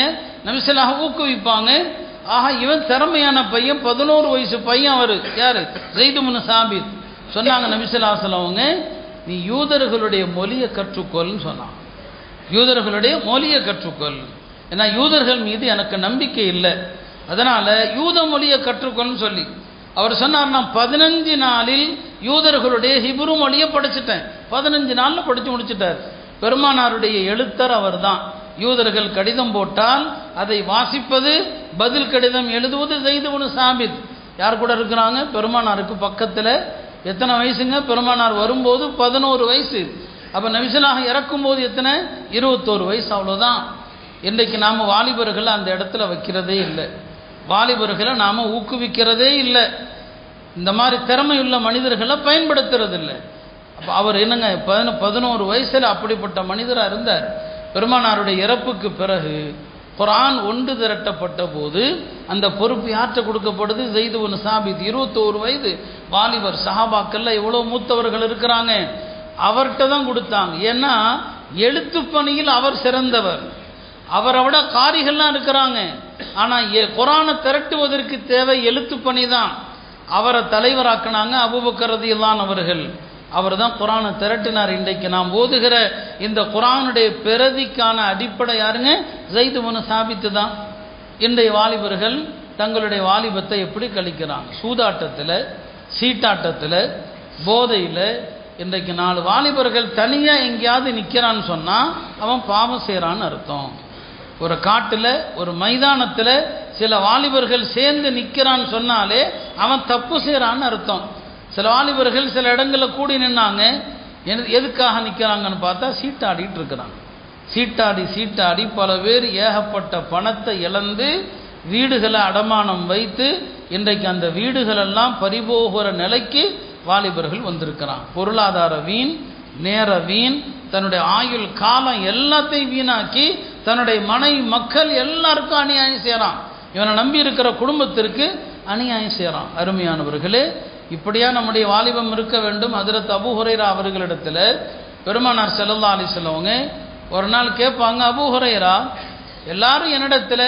நபிசல்லாக ஊக்குவிப்பாங்க ஆஹா இவன் திறமையான பையன் பதினோரு வயசு பையன் அவரு யாரு ஜெய்துமுன் சாபித் சொன்னாங்க நபிசல்லாசலம் அவங்க நீ யூதர்களுடைய மொழியை கற்றுக்கொள்னு சொன்னான் யூதர்களுடைய மொழியை கற்றுக்கொள் ஏன்னா யூதர்கள் மீது எனக்கு நம்பிக்கை இல்லை அதனால யூத மொழியை கற்றுக்கொள்னு சொல்லி அவர் சொன்னார் நான் பதினஞ்சு நாளில் யூதர்களுடைய ஹிப்ரு மொழியை படிச்சுட்டேன் பதினஞ்சு நாளில் படிச்சு முடிச்சிட்டார் பெருமானாருடைய எழுத்தர் அவர்தான் யூதர்கள் கடிதம் போட்டால் அதை வாசிப்பது பதில் கடிதம் எழுதுவது செய்து சாபித் யார் கூட இருக்கிறாங்க பெருமானாருக்கு பக்கத்தில் எத்தனை வயசுங்க பெருமானார் வரும்போது பதினோரு வயசு அப்போ நபிசலாக இறக்கும்போது எத்தனை இருபத்தோரு வயசு அவ்வளோதான் இன்றைக்கு நாம் வாலிபர்களை அந்த இடத்துல வைக்கிறதே இல்லை வாலிபர்களை நாம் ஊக்குவிக்கிறதே இல்லை இந்த மாதிரி திறமையுள்ள மனிதர்களை பயன்படுத்துறது இல்லை அப்போ அவர் என்னங்க பதின பதினோரு வயசில் அப்படிப்பட்ட மனிதராக இருந்தார் பெருமானாருடைய இறப்புக்கு பிறகு குரான் ஒன்று திரட்டப்பட்ட போது அந்த பொறுப்பு யாற்ற கொடுக்கப்படுது ஜெய்து ஒன்று சாபித் இருபத்தோரு வயது வாலிபர் சஹாபாக்கள்ல எவ்வளோ மூத்தவர்கள் இருக்கிறாங்க அவர்கிட்ட தான் கொடுத்தாங்க ஏன்னா எழுத்து பணியில் அவர் சிறந்தவர் அவரை விட காரிகள்லாம் இருக்கிறாங்க ஆனால் குரானை திரட்டுவதற்கு தேவை எழுத்து பணி தான் அவரை தலைவராக்கினாங்க அபுபக்கரதியில்லான் அவர்கள் அவர் தான் குரானை திரட்டினார் இன்றைக்கு நாம் ஓதுகிற இந்த குரானுடைய பிரதிக்கான அடிப்படை யாருங்க ஜெய்து மனு சாபித்து தான் இன்றைய வாலிபர்கள் தங்களுடைய வாலிபத்தை எப்படி கழிக்கிறாங்க சூதாட்டத்தில் சீட்டாட்டத்தில் போதையில் இன்றைக்கு நாலு வாலிபர்கள் தனியாக எங்கேயாவது நிற்கிறான்னு சொன்னால் அவன் பாவம் செய்கிறான்னு அர்த்தம் ஒரு காட்டில் ஒரு மைதானத்தில் சில வாலிபர்கள் சேர்ந்து நிற்கிறான்னு சொன்னாலே அவன் தப்பு செய்கிறான்னு அர்த்தம் சில வாலிபர்கள் சில இடங்களில் கூடி நின்னாங்க எதுக்காக நிற்கிறாங்கன்னு பார்த்தா சீட்டாடிட்டு இருக்கிறாங்க சீட்டாடி சீட்டாடி பல பேர் ஏகப்பட்ட பணத்தை இழந்து வீடுகளை அடமானம் வைத்து இன்றைக்கு அந்த வீடுகளெல்லாம் பறிபோகிற நிலைக்கு வாலிபர்கள் வந்திருக்கிறான் பொருளாதார வீண் நேர வீண் தன்னுடைய ஆயுள் காலம் எல்லாத்தையும் வீணாக்கி தன்னுடைய மனை மக்கள் எல்லாருக்கும் அநியாயம் செய்கிறான் இவனை நம்பி இருக்கிற குடும்பத்திற்கு அநியாயம் செய்கிறான் அருமையானவர்களே இப்படியா நம்முடைய வாலிபம் இருக்க வேண்டும் அதிரத் அபு ஹுரைரா அவர்களிடத்தில் பெருமானார் செல்லல்லா அலி செல்லவங்க ஒரு நாள் கேட்பாங்க அபு ஹுரைரா எல்லாரும் என்னிடத்தில்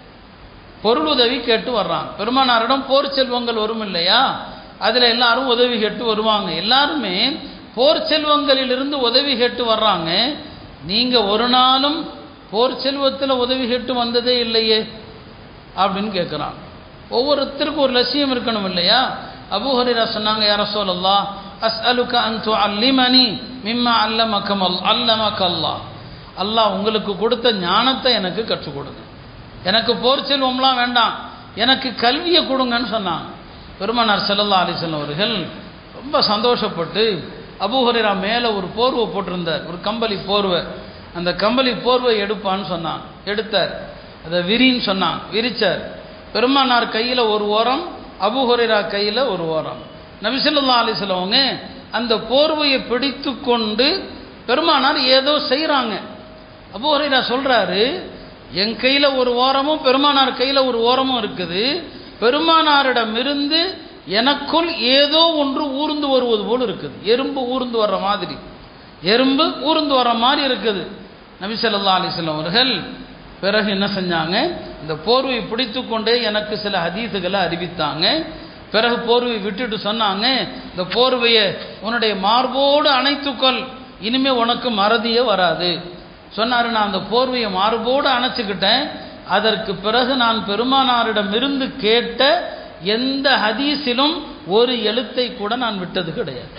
பொருள் உதவி கேட்டு வர்றாங்க பெருமானாரிடம் போர் செல்வங்கள் வரும் இல்லையா அதில் எல்லாரும் உதவி கேட்டு வருவாங்க எல்லாருமே போர் செல்வங்களிலிருந்து உதவி கேட்டு வர்றாங்க நீங்கள் ஒரு நாளும் போர் செல்வத்தில் உதவி கேட்டு வந்ததே இல்லையே அப்படின்னு கேட்குறான் ஒவ்வொருத்தருக்கும் ஒரு லட்சியம் இருக்கணும் இல்லையா அபுஹரிரா சொன்னாங்க யார சொல்லல்லா அஸ் அலுக்க அந்து அல்லிமணி மிம்மா அல்லமக்கம் அல் அல்லமக் அல்லா அல்லாஹ் உங்களுக்கு கொடுத்த ஞானத்தை எனக்கு கற்றுக் கொடுங்க எனக்கு போர் செல்வம்லாம் வேண்டாம் எனக்கு கல்வியை கொடுங்கன்னு சொன்னாங்க பெருமானார் செல்லல்லா அலிசல்லம் அவர்கள் ரொம்ப சந்தோஷப்பட்டு அபுஹரிரா மேலே ஒரு போர்வை போட்டிருந்தார் ஒரு கம்பளி போர்வை அந்த கம்பளி போர்வை எடுப்பான்னு சொன்னான் எடுத்தார் அதை விரின்னு சொன்னான் விரிச்சார் பெருமானார் கையில் ஒரு ஓரம் அபுஹரிரா கையில் ஒரு ஓரம் நபிசல்லா அலிஸ்லவங்க அந்த போர்வையை பிடித்து கொண்டு பெருமானார் ஏதோ செய்கிறாங்க அபுஹரிரா சொல்கிறாரு என் கையில் ஒரு ஓரமும் பெருமானார் கையில் ஒரு ஓரமும் இருக்குது பெருமானாரிடமிருந்து எனக்குள் ஏதோ ஒன்று ஊர்ந்து வருவது போல் இருக்குது எறும்பு ஊர்ந்து வர்ற மாதிரி எறும்பு ஊர்ந்து வர்ற மாதிரி இருக்குது நபிசல்லா அலிஸ்லாம் அவர்கள் பிறகு என்ன செஞ்சாங்க இந்த போர்வை பிடித்து கொண்டே எனக்கு சில ஹதீஸுகளை அறிவித்தாங்க பிறகு போர்வை விட்டுட்டு சொன்னாங்க இந்த போர்வையை உன்னுடைய மார்போடு அணைத்துக்கொள் இனிமே உனக்கு மறதியே வராது சொன்னார் நான் அந்த போர்வையை மார்போடு அணைச்சிக்கிட்டேன் அதற்கு பிறகு நான் பெருமானாரிடமிருந்து கேட்ட எந்த ஹதீஸிலும் ஒரு எழுத்தை கூட நான் விட்டது கிடையாது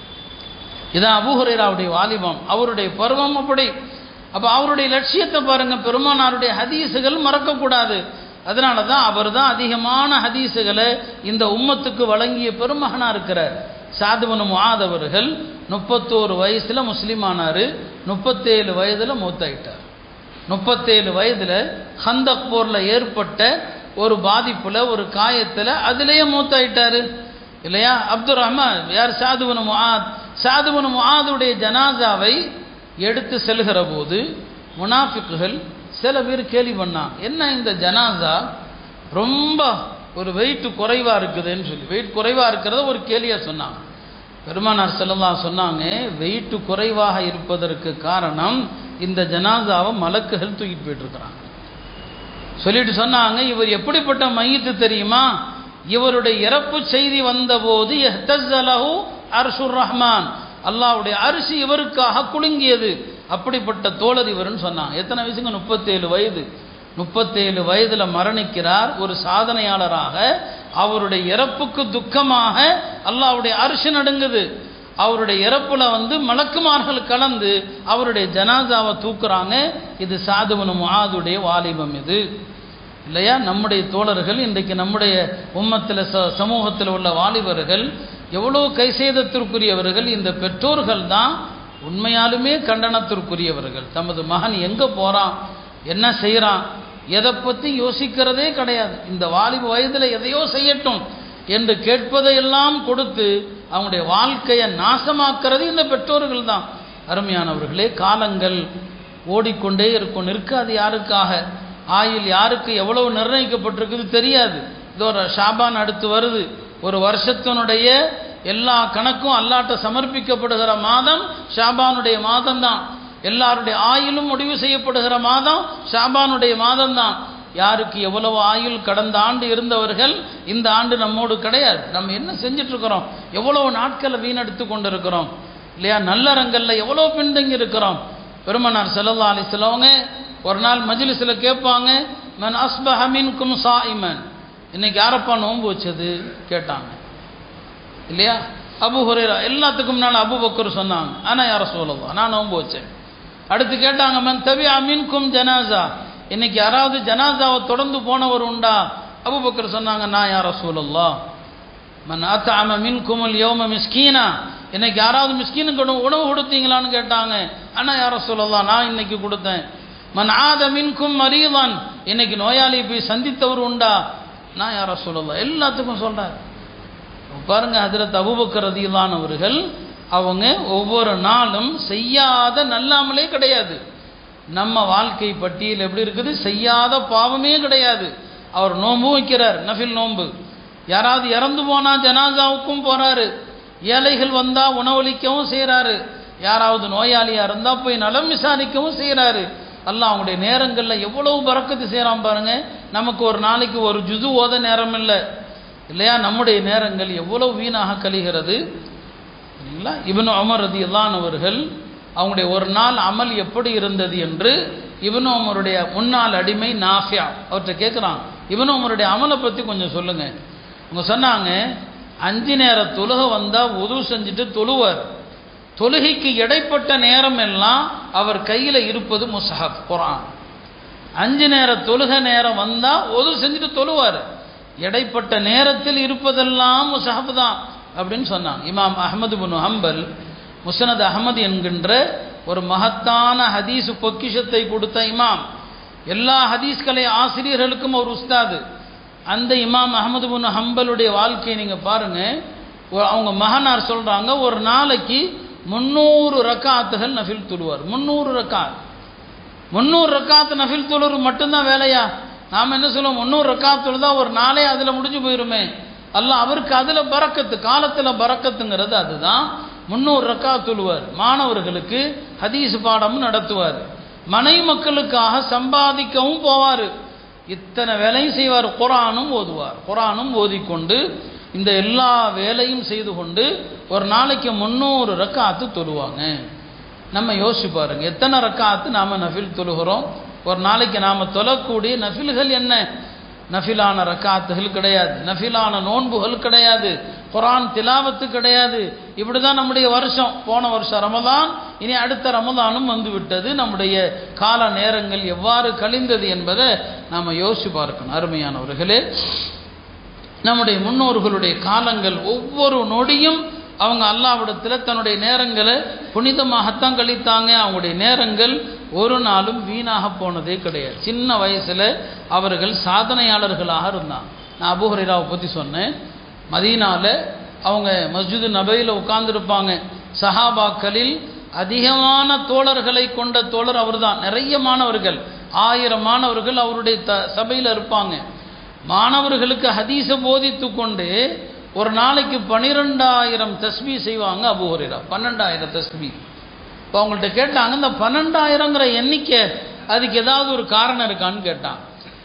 இதான் அபுஹரேராவுடைய வாலிபம் அவருடைய பருவம் அப்படி அப்போ அவருடைய லட்சியத்தை பாருங்க பெருமானாருடைய ஹதீஸுகள் மறக்கக்கூடாது அதனால தான் அவர் தான் அதிகமான ஹதீஸுகளை இந்த உம்மத்துக்கு வழங்கிய பெருமகனாக இருக்கிறார் சாதுவனு முஆதவர்கள் முப்பத்தோரு வயசில் முஸ்லீம் ஆனார் முப்பத்தேழு வயதில் மூத்தாயிட்டார் முப்பத்தேழு வயதில் ஹந்தக் போரில் ஏற்பட்ட ஒரு பாதிப்பில் ஒரு காயத்தில் அதுலேயே மூத்தாயிட்டார் இல்லையா அப்துல் ரஹ்மான் யார் சாதுவனு முஆத் சாதுவனு முஆதுடைய ஜனாசாவை எடுத்து செல்கிற போது முனாஃபிக்குகள் சில பேர் கேலி பண்ணான் என்ன இந்த ஜனாசா ரொம்ப ஒரு வெயிட் குறைவாக இருக்குதுன்னு சொல்லி வெயிட் குறைவாக இருக்கிறத ஒரு கேலியாக சொன்னாங்க பெருமானார் செல்லலாம் சொன்னாங்க வெயிட் குறைவாக இருப்பதற்கு காரணம் இந்த ஜனாசாவை மலக்குகள் தூக்கிட்டு போயிட்டுருக்குறாங்க சொல்லிட்டு சொன்னாங்க இவர் எப்படிப்பட்ட மையத்து தெரியுமா இவருடைய இறப்பு செய்தி வந்தபோது எஹ்தஸ்ஸலஹு அர்ஷுர் ரஹ்மான் அல்லாஹ்வுடைய அரிசி இவருக்காக குலுங்கியது அப்படிப்பட்ட தோழர் இவர்னு சொன்னாங்க எத்தனை வயசுங்க முப்பத்தேழு வயது முப்பத்தேழு வயதுல மரணிக்கிறார் ஒரு சாதனையாளராக அவருடைய இறப்புக்கு துக்கமாக அல்லாஹ்வுடைய அரிசி நடுங்குது அவருடைய இறப்புல வந்து மலக்குமார்கள் கலந்து அவருடைய ஜனாசாவை தூக்குறாங்க இது சாதுவனு முஆதுடைய வாலிபம் இது இல்லையா நம்முடைய தோழர்கள் இன்றைக்கு நம்முடைய உம்மத்தில் ச சமூகத்தில் உள்ள வாலிபர்கள் எவ்வளோ கைசேதத்திற்குரியவர்கள் இந்த பெற்றோர்கள் தான் உண்மையாலுமே கண்டனத்திற்குரியவர்கள் தமது மகன் எங்கே போகிறான் என்ன செய்கிறான் எதை பற்றி யோசிக்கிறதே கிடையாது இந்த வாலிப வயதில் எதையோ செய்யட்டும் என்று கேட்பதையெல்லாம் கொடுத்து அவங்களுடைய வாழ்க்கையை நாசமாக்குறது இந்த பெற்றோர்கள் தான் அருமையானவர்களே காலங்கள் ஓடிக்கொண்டே இருக்கும் நிற்காது யாருக்காக ஆயில் யாருக்கு எவ்வளவு நிர்ணயிக்கப்பட்டிருக்குது தெரியாது இதோ ஒரு ஷாபான் அடுத்து வருது ஒரு வருஷத்தினுடைய எல்லா கணக்கும் அல்லாட்ட சமர்ப்பிக்கப்படுகிற மாதம் ஷாபானுடைய மாதம் தான் எல்லாருடைய ஆயுளும் முடிவு செய்யப்படுகிற மாதம் ஷாபானுடைய மாதம் தான் யாருக்கு எவ்வளவு ஆயுள் கடந்த ஆண்டு இருந்தவர்கள் இந்த ஆண்டு நம்மோடு கிடையாது நம்ம என்ன செஞ்சுட்டு இருக்கிறோம் எவ்வளவு நாட்களை வீணெடுத்து கொண்டிருக்கிறோம் இல்லையா நல்லறங்கல்ல எவ்வளோ பின்தங்கி இருக்கிறோம் பெருமனார் செல்லல்லா அலி சிலவங்க ஒரு நாள் மஜ்லிஸில் கேட்பாங்க மன் அஸ்பஹ மின்கும் சாயிமன் இன்னைக்கு யாரப்பா நோன்பு வச்சது கேட்டாங்க இல்லையா அபு ஹுரேரா எல்லாத்துக்கும் நான் அபு பக்கர் சொன்னாங்க ஆனால் யார சொல்லலாம் நான் நோன்பு வச்சேன் அடுத்து கேட்டாங்க மன் தவி அமின்கும் ஜனாசா இன்னைக்கு யாராவது ஜனாசாவை தொடர்ந்து போனவர் உண்டா அபு பக்கர் சொன்னாங்க நான் யார சூழல்லா மன் அத்தாம மின் குமல் யோம மிஸ்கீனா இன்னைக்கு யாராவது மிஸ்கீனுக்கு உணவு உணவு கொடுத்தீங்களான்னு கேட்டாங்க ஆனால் யார சொல்லலாம் நான் இன்னைக்கு கொடுத்தேன் மன் ஆத மின்கும் மரீதான் இன்னைக்கு நோயாளி போய் சந்தித்தவர் உண்டா நான் யார சொல்லலாம் எல்லாத்துக்கும் சொல்றாரு பாருங்க ஹஜரத் அபுபக்கர் ரதியிலானவர்கள் அவங்க ஒவ்வொரு நாளும் செய்யாத நல்லாமலே கிடையாது நம்ம வாழ்க்கை பட்டியல் எப்படி இருக்குது செய்யாத பாவமே கிடையாது அவர் நோன்பு வைக்கிறார் நஃபில் நோன்பு யாராவது இறந்து போனா ஜனாசாவுக்கும் போறாரு ஏழைகள் வந்தா உணவளிக்கவும் செய்கிறாரு யாராவது நோயாளியா இருந்தா போய் நலம் விசாரிக்கவும் செய்கிறாரு அல்லாஹ் அவங்களுடைய நேரங்களில் எவ்வளவு பறக்கத்து செய்கிறான் பாருங்க நமக்கு ஒரு நாளைக்கு ஒரு ஜுது ஓத நேரம் இல்லை இல்லையா நம்முடைய நேரங்கள் எவ்வளவு வீணாக கழிகிறது சரிங்களா இவனு அமர் ரதி அவர்கள் அவங்களுடைய ஒரு நாள் அமல் எப்படி இருந்தது என்று இவனு அமருடைய முன்னாள் அடிமை நாஃபியா அவர்கிட்ட கேட்குறான் இவனு அமருடைய அமலை பற்றி கொஞ்சம் சொல்லுங்க அவங்க சொன்னாங்க அஞ்சு நேர தொழுகை வந்தால் உதவு செஞ்சுட்டு தொழுவார் தொழுகைக்கு இடைப்பட்ட நேரம் எல்லாம் அவர் கையில் இருப்பது முசஹப் குரான் அஞ்சு நேர தொழுகை நேரம் வந்தால் உதவு செஞ்சுட்டு தொழுவார் இடைப்பட்ட நேரத்தில் இருப்பதெல்லாம் முசஹப் தான் அப்படின்னு சொன்னாங்க இமாம் அஹமது பின் ஹம்பல் முசனத் அகமது என்கின்ற ஒரு மகத்தான ஹதீஸ் பொக்கிஷத்தை கொடுத்த இமாம் எல்லா ஹதீஸ்கலை ஆசிரியர்களுக்கும் ஒரு உஸ்தாது அந்த இமாம் அகமது பின் ஹம்பலுடைய வாழ்க்கையை நீங்கள் பாருங்க அவங்க மகனார் சொல்கிறாங்க ஒரு நாளைக்கு முந்நூறு ரக்காத்துகள் நஃபில் துழுவார் முந்நூறு ரக்காத் முந்நூறு ரக்காத்து நஃபில் துளுர் மட்டும்தான் வேலையா நாம் என்ன சொல்லுவோம் முந்நூறு ரக்காத்து தான் ஒரு நாளே அதில் முடிஞ்சு போயிருமே அல்ல அவருக்கு அதில் பறக்கத்து காலத்தில் பறக்கத்துங்கிறது அதுதான் முன்னூறு ரக்கா தொழுவார் மாணவர்களுக்கு ஹதீஸ் பாடம் நடத்துவார் மனை மக்களுக்காக சம்பாதிக்கவும் போவார் இத்தனை வேலையும் செய்வார் குரானும் ஓதுவார் குரானும் ஓதிக்கொண்டு இந்த எல்லா வேலையும் செய்து கொண்டு ஒரு நாளைக்கு முந்நூறு ரக்காத்து தொழுவாங்க நம்ம யோசிச்சு பாருங்க எத்தனை ரக்காத்து நாம் நஃபில் தொழுகிறோம் ஒரு நாளைக்கு நாம் தொழக்கூடிய நஃபில்கள் என்ன நஃபிலான ரக்காத்துகள் கிடையாது நஃபிலான நோன்புகள் கிடையாது குரான் திலாவத்து கிடையாது இப்படி தான் நம்முடைய வருஷம் போன வருஷம் ரமதான் இனி அடுத்த ரமதானும் வந்து விட்டது நம்முடைய கால நேரங்கள் எவ்வாறு கழிந்தது என்பதை நாம் யோசிச்சு பார்க்கணும் அருமையானவர்களே நம்முடைய முன்னோர்களுடைய காலங்கள் ஒவ்வொரு நொடியும் அவங்க அல்லாவிடத்தில் தன்னுடைய நேரங்களை புனிதமாகத்தான் கழித்தாங்க அவங்களுடைய நேரங்கள் ஒரு நாளும் வீணாக போனதே கிடையாது சின்ன வயசில் அவர்கள் சாதனையாளர்களாக இருந்தாங்க நான் அபுஹரிராவை பற்றி சொன்னேன் மதீனாவில் அவங்க மஸ்ஜிது நபையில் உட்கார்ந்துருப்பாங்க சஹாபாக்களில் அதிகமான தோழர்களை கொண்ட தோழர் அவர்தான் நிறைய மாணவர்கள் ஆயிரம் மாணவர்கள் அவருடைய த சபையில் இருப்பாங்க மாணவர்களுக்கு ஹதீஸை போதித்து கொண்டு ஒரு நாளைக்கு பன்னிரெண்டாயிரம் தஸ்மி செய்வாங்க அபுஹரிரா பன்னெண்டாயிரம் தஸ்மி இப்போ அவங்கள்ட்ட கேட்டாங்க இந்த பன்னெண்டாயிரங்கிற எண்ணிக்கை அதுக்கு ஏதாவது ஒரு காரணம் இருக்கான்னு கேட்டான்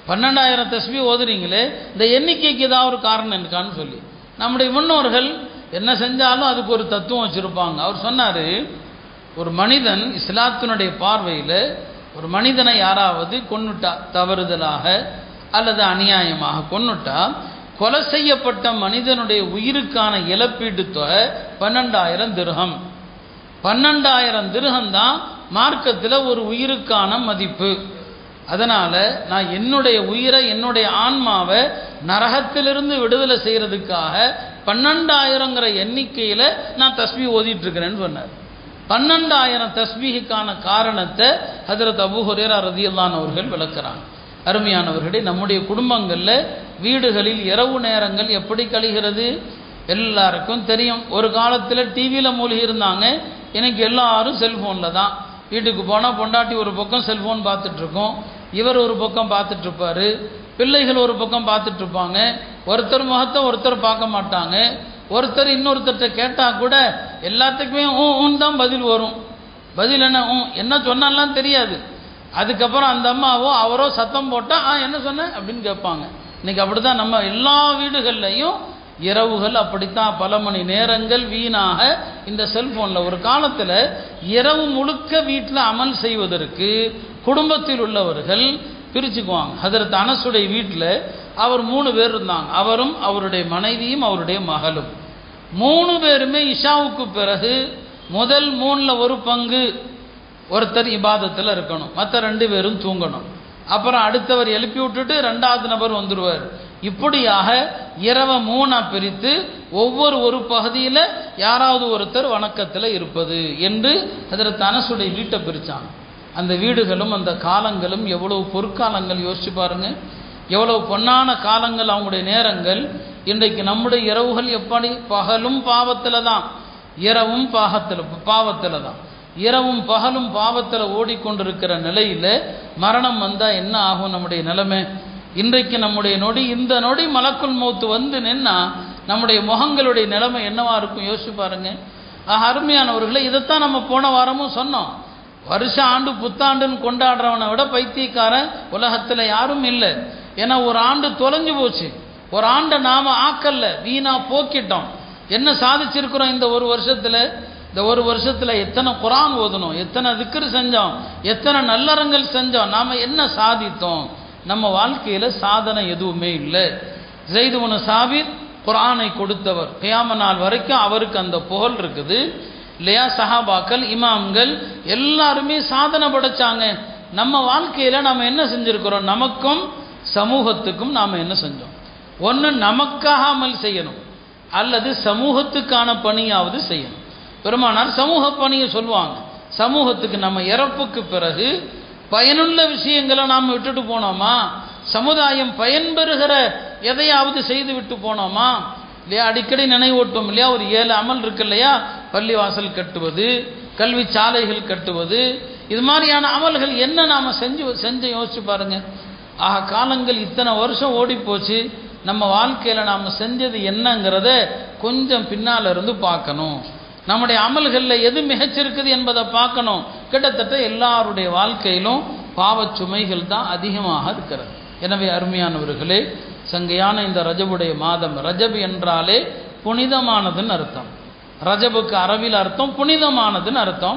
பன்னெண்டாயிரம் தஸ்பி ஓதுறீங்களே இந்த எண்ணிக்கைக்கு ஏதாவது ஒரு காரணம் இருக்கான்னு சொல்லி நம்முடைய முன்னோர்கள் என்ன செஞ்சாலும் அதுக்கு ஒரு தத்துவம் வச்சுருப்பாங்க அவர் சொன்னார் ஒரு மனிதன் இஸ்லாத்தினுடைய பார்வையில் ஒரு மனிதனை யாராவது கொன்னுட்டா தவறுதலாக அல்லது அநியாயமாக கொன்னுட்டா கொலை செய்யப்பட்ட மனிதனுடைய உயிருக்கான இழப்பீட்டு தொகை பன்னெண்டாயிரம் திருகம் பன்னெண்டாயிரம் திருகம் தான் மார்க்கத்தில் ஒரு உயிருக்கான மதிப்பு அதனால நான் என்னுடைய உயிரை என்னுடைய ஆன்மாவை நரகத்திலிருந்து விடுதலை செய்யறதுக்காக பன்னெண்டாயிரங்கிற எண்ணிக்கையில் நான் தஸ்பி ஓதிட்டு இருக்கிறேன்னு சொன்னார் பன்னெண்டாயிரம் தஸ்பீகுக்கான காரணத்தை ஹதரத் அபு ஹுரேரா ரதியல்லான் அவர்கள் விளக்குறாங்க அருமையானவர்களே நம்முடைய குடும்பங்களில் வீடுகளில் இரவு நேரங்கள் எப்படி கழிகிறது எல்லாருக்கும் தெரியும் ஒரு காலத்தில் டிவியில் மூழ்கி இருந்தாங்க எனக்கு எல்லாரும் செல்ஃபோனில் தான் வீட்டுக்கு போனால் பொண்டாட்டி ஒரு பக்கம் செல்ஃபோன் பார்த்துட்ருக்கோம் இவர் ஒரு பக்கம் பார்த்துட்ருப்பாரு பிள்ளைகள் ஒரு பக்கம் பார்த்துட்ருப்பாங்க ஒருத்தர் முகத்தை ஒருத்தர் பார்க்க மாட்டாங்க ஒருத்தர் இன்னொருத்தர்கிட்ட கேட்டால் கூட எல்லாத்துக்குமே ஊ ஊன் தான் பதில் வரும் பதில் என்ன ஊ என்ன சொன்னாலாம் தெரியாது அதுக்கப்புறம் அந்த அம்மாவோ அவரோ சத்தம் போட்டால் ஆ என்ன சொன்ன அப்படின்னு கேட்பாங்க இன்னைக்கு அப்படி தான் நம்ம எல்லா வீடுகள்லையும் இரவுகள் அப்படித்தான் பல மணி நேரங்கள் வீணாக இந்த செல்போனில் ஒரு காலத்தில் இரவு முழுக்க வீட்டில் அமல் செய்வதற்கு குடும்பத்தில் உள்ளவர்கள் பிரிச்சுக்குவாங்க ஹதரத் அனசுடைய வீட்டில் அவர் மூணு பேர் இருந்தாங்க அவரும் அவருடைய மனைவியும் அவருடைய மகளும் மூணு பேருமே இஷாவுக்கு பிறகு முதல் மூணில் ஒரு பங்கு ஒருத்தர் இபாதத்தில் இருக்கணும் மற்ற ரெண்டு பேரும் தூங்கணும் அப்புறம் அடுத்தவர் எழுப்பி விட்டுட்டு ரெண்டாவது நபர் வந்துடுவார் இப்படியாக இரவை மூணா பிரித்து ஒவ்வொரு ஒரு பகுதியில் யாராவது ஒருத்தர் வணக்கத்தில் இருப்பது என்று அதில் தனசுடைய வீட்டை பிரித்தாங்க அந்த வீடுகளும் அந்த காலங்களும் எவ்வளவு பொற்காலங்கள் யோசிச்சு பாருங்க எவ்வளவு பொன்னான காலங்கள் அவங்களுடைய நேரங்கள் இன்றைக்கு நம்முடைய இரவுகள் எப்படி பகலும் பாவத்தில் தான் இரவும் பாகத்தில் பாவத்தில் தான் இரவும் பகலும் பாவத்தில் ஓடிக்கொண்டிருக்கிற நிலையில் மரணம் வந்தால் என்ன ஆகும் நம்முடைய நிலைமை இன்றைக்கு நம்முடைய நொடி இந்த நொடி மலக்குள் மௌத்து வந்து நின்னா நம்முடைய முகங்களுடைய நிலைமை என்னவா இருக்கும் யோசிச்சு பாருங்க ஆக அருமையானவர்களை இதைத்தான் நம்ம போன வாரமும் சொன்னோம் வருஷ ஆண்டு புத்தாண்டுன்னு கொண்டாடுறவனை விட பைத்தியக்காரன் உலகத்தில் யாரும் இல்லை ஏன்னா ஒரு ஆண்டு தொலைஞ்சு போச்சு ஒரு ஆண்டை நாம ஆக்கல்ல வீணா போக்கிட்டோம் என்ன சாதிச்சிருக்கிறோம் இந்த ஒரு வருஷத்துல இந்த ஒரு வருஷத்துல எத்தனை குரான் ஓதணும் எத்தனை திக்ரு செஞ்சோம் எத்தனை நல்லறங்கள் செஞ்சோம் நாம என்ன சாதித்தோம் நம்ம வாழ்க்கையில சாதனை எதுவுமே இல்லை ஜெய்துவனு சாபிர் குரானை கொடுத்தவர் கியாம நாள் வரைக்கும் அவருக்கு அந்த புகழ் இருக்குது இல்லையா சஹாபாக்கள் இமாம்கள் எல்லாருமே சாதனை படைச்சாங்க நம்ம வாழ்க்கையில நம்ம என்ன செஞ்சிருக்கிறோம் நமக்கும் சமூகத்துக்கும் நாம் என்ன செஞ்சோம் ஒன்று நமக்காக அமல் செய்யணும் அல்லது சமூகத்துக்கான பணியாவது செய்யணும் பெருமானார் சமூக பணியை சொல்லுவாங்க சமூகத்துக்கு நம்ம இறப்புக்கு பிறகு பயனுள்ள விஷயங்களை நாம் விட்டுட்டு போனோமா சமுதாயம் பயன்பெறுகிற எதையாவது செய்து விட்டு போனோமா இல்லையா அடிக்கடி நினைவூட்டும் இல்லையா ஒரு ஏழு அமல் இருக்கு இல்லையா பள்ளி வாசல் கட்டுவது கல்வி சாலைகள் கட்டுவது இது மாதிரியான அமல்கள் என்ன நாம் செஞ்சு செஞ்சு யோசிச்சு பாருங்க ஆக காலங்கள் இத்தனை வருஷம் ஓடி போச்சு நம்ம வாழ்க்கையில் நாம் செஞ்சது என்னங்கிறத கொஞ்சம் பின்னால் இருந்து பார்க்கணும் நம்முடைய அமல்களில் எது மிகச்சிருக்குது என்பதை பார்க்கணும் கிட்டத்தட்ட எல்லாருடைய வாழ்க்கையிலும் பாவச் சுமைகள் தான் அதிகமாக இருக்கிறது எனவே அருமையானவர்களே சங்கையான இந்த ரஜபுடைய மாதம் ரஜப் என்றாலே புனிதமானதுன்னு அர்த்தம் ரஜபுக்கு அரபில் அர்த்தம் புனிதமானதுன்னு அர்த்தம்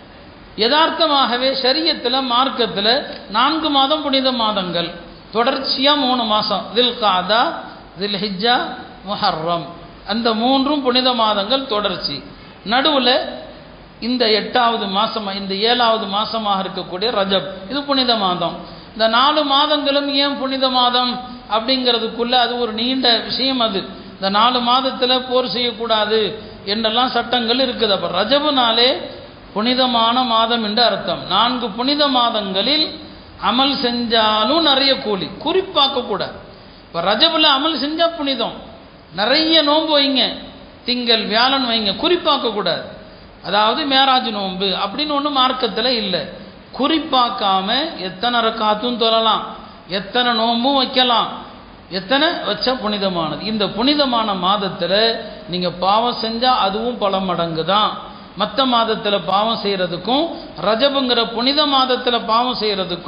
யதார்த்தமாகவே ஷரியத்தில் மார்க்கத்தில் நான்கு மாதம் புனித மாதங்கள் தொடர்ச்சியாக மூணு மாதம் தில் காதா தில் ஹிஜ்ஜா முஹர்ரம் அந்த மூன்றும் புனித மாதங்கள் தொடர்ச்சி நடுவில் இந்த எட்டாவது மாதம் இந்த ஏழாவது மாதமாக இருக்கக்கூடிய ரஜப் இது புனித மாதம் இந்த நாலு மாதங்களும் ஏன் புனித மாதம் அப்படிங்கிறதுக்குள்ள அது ஒரு நீண்ட விஷயம் அது இந்த நாலு மாதத்தில் போர் செய்யக்கூடாது என்றெல்லாம் சட்டங்கள் இருக்குது அப்போ ரஜபுனாலே புனிதமான மாதம் என்று அர்த்தம் நான்கு புனித மாதங்களில் அமல் செஞ்சாலும் நிறைய கூலி குறிப்பாக்க கூடாது இப்போ ரஜபில் அமல் செஞ்சால் புனிதம் நிறைய நோன்பு வைங்க திங்கள் வியாழன் வைங்க குறிப்பாக்க கூடாது அதாவது மேராஜ் நோன்பு அப்படின்னு ஒன்றும் மார்க்கத்தில் இல்லை குறிப்பாக்காம எத்தனை ரக்காத்தும் தொழலாம் எத்தனை நோன்பும் வைக்கலாம் எத்தனை வச்சா புனிதமானது இந்த புனிதமான மாதத்தில் நீங்கள் பாவம் செஞ்சால் அதுவும் பல மடங்கு தான் மற்ற மாதத்தில் பாவம் செய்கிறதுக்கும் ரஜபுங்கிற புனித மாதத்தில் பாவம் செய்கிறதுக்கும்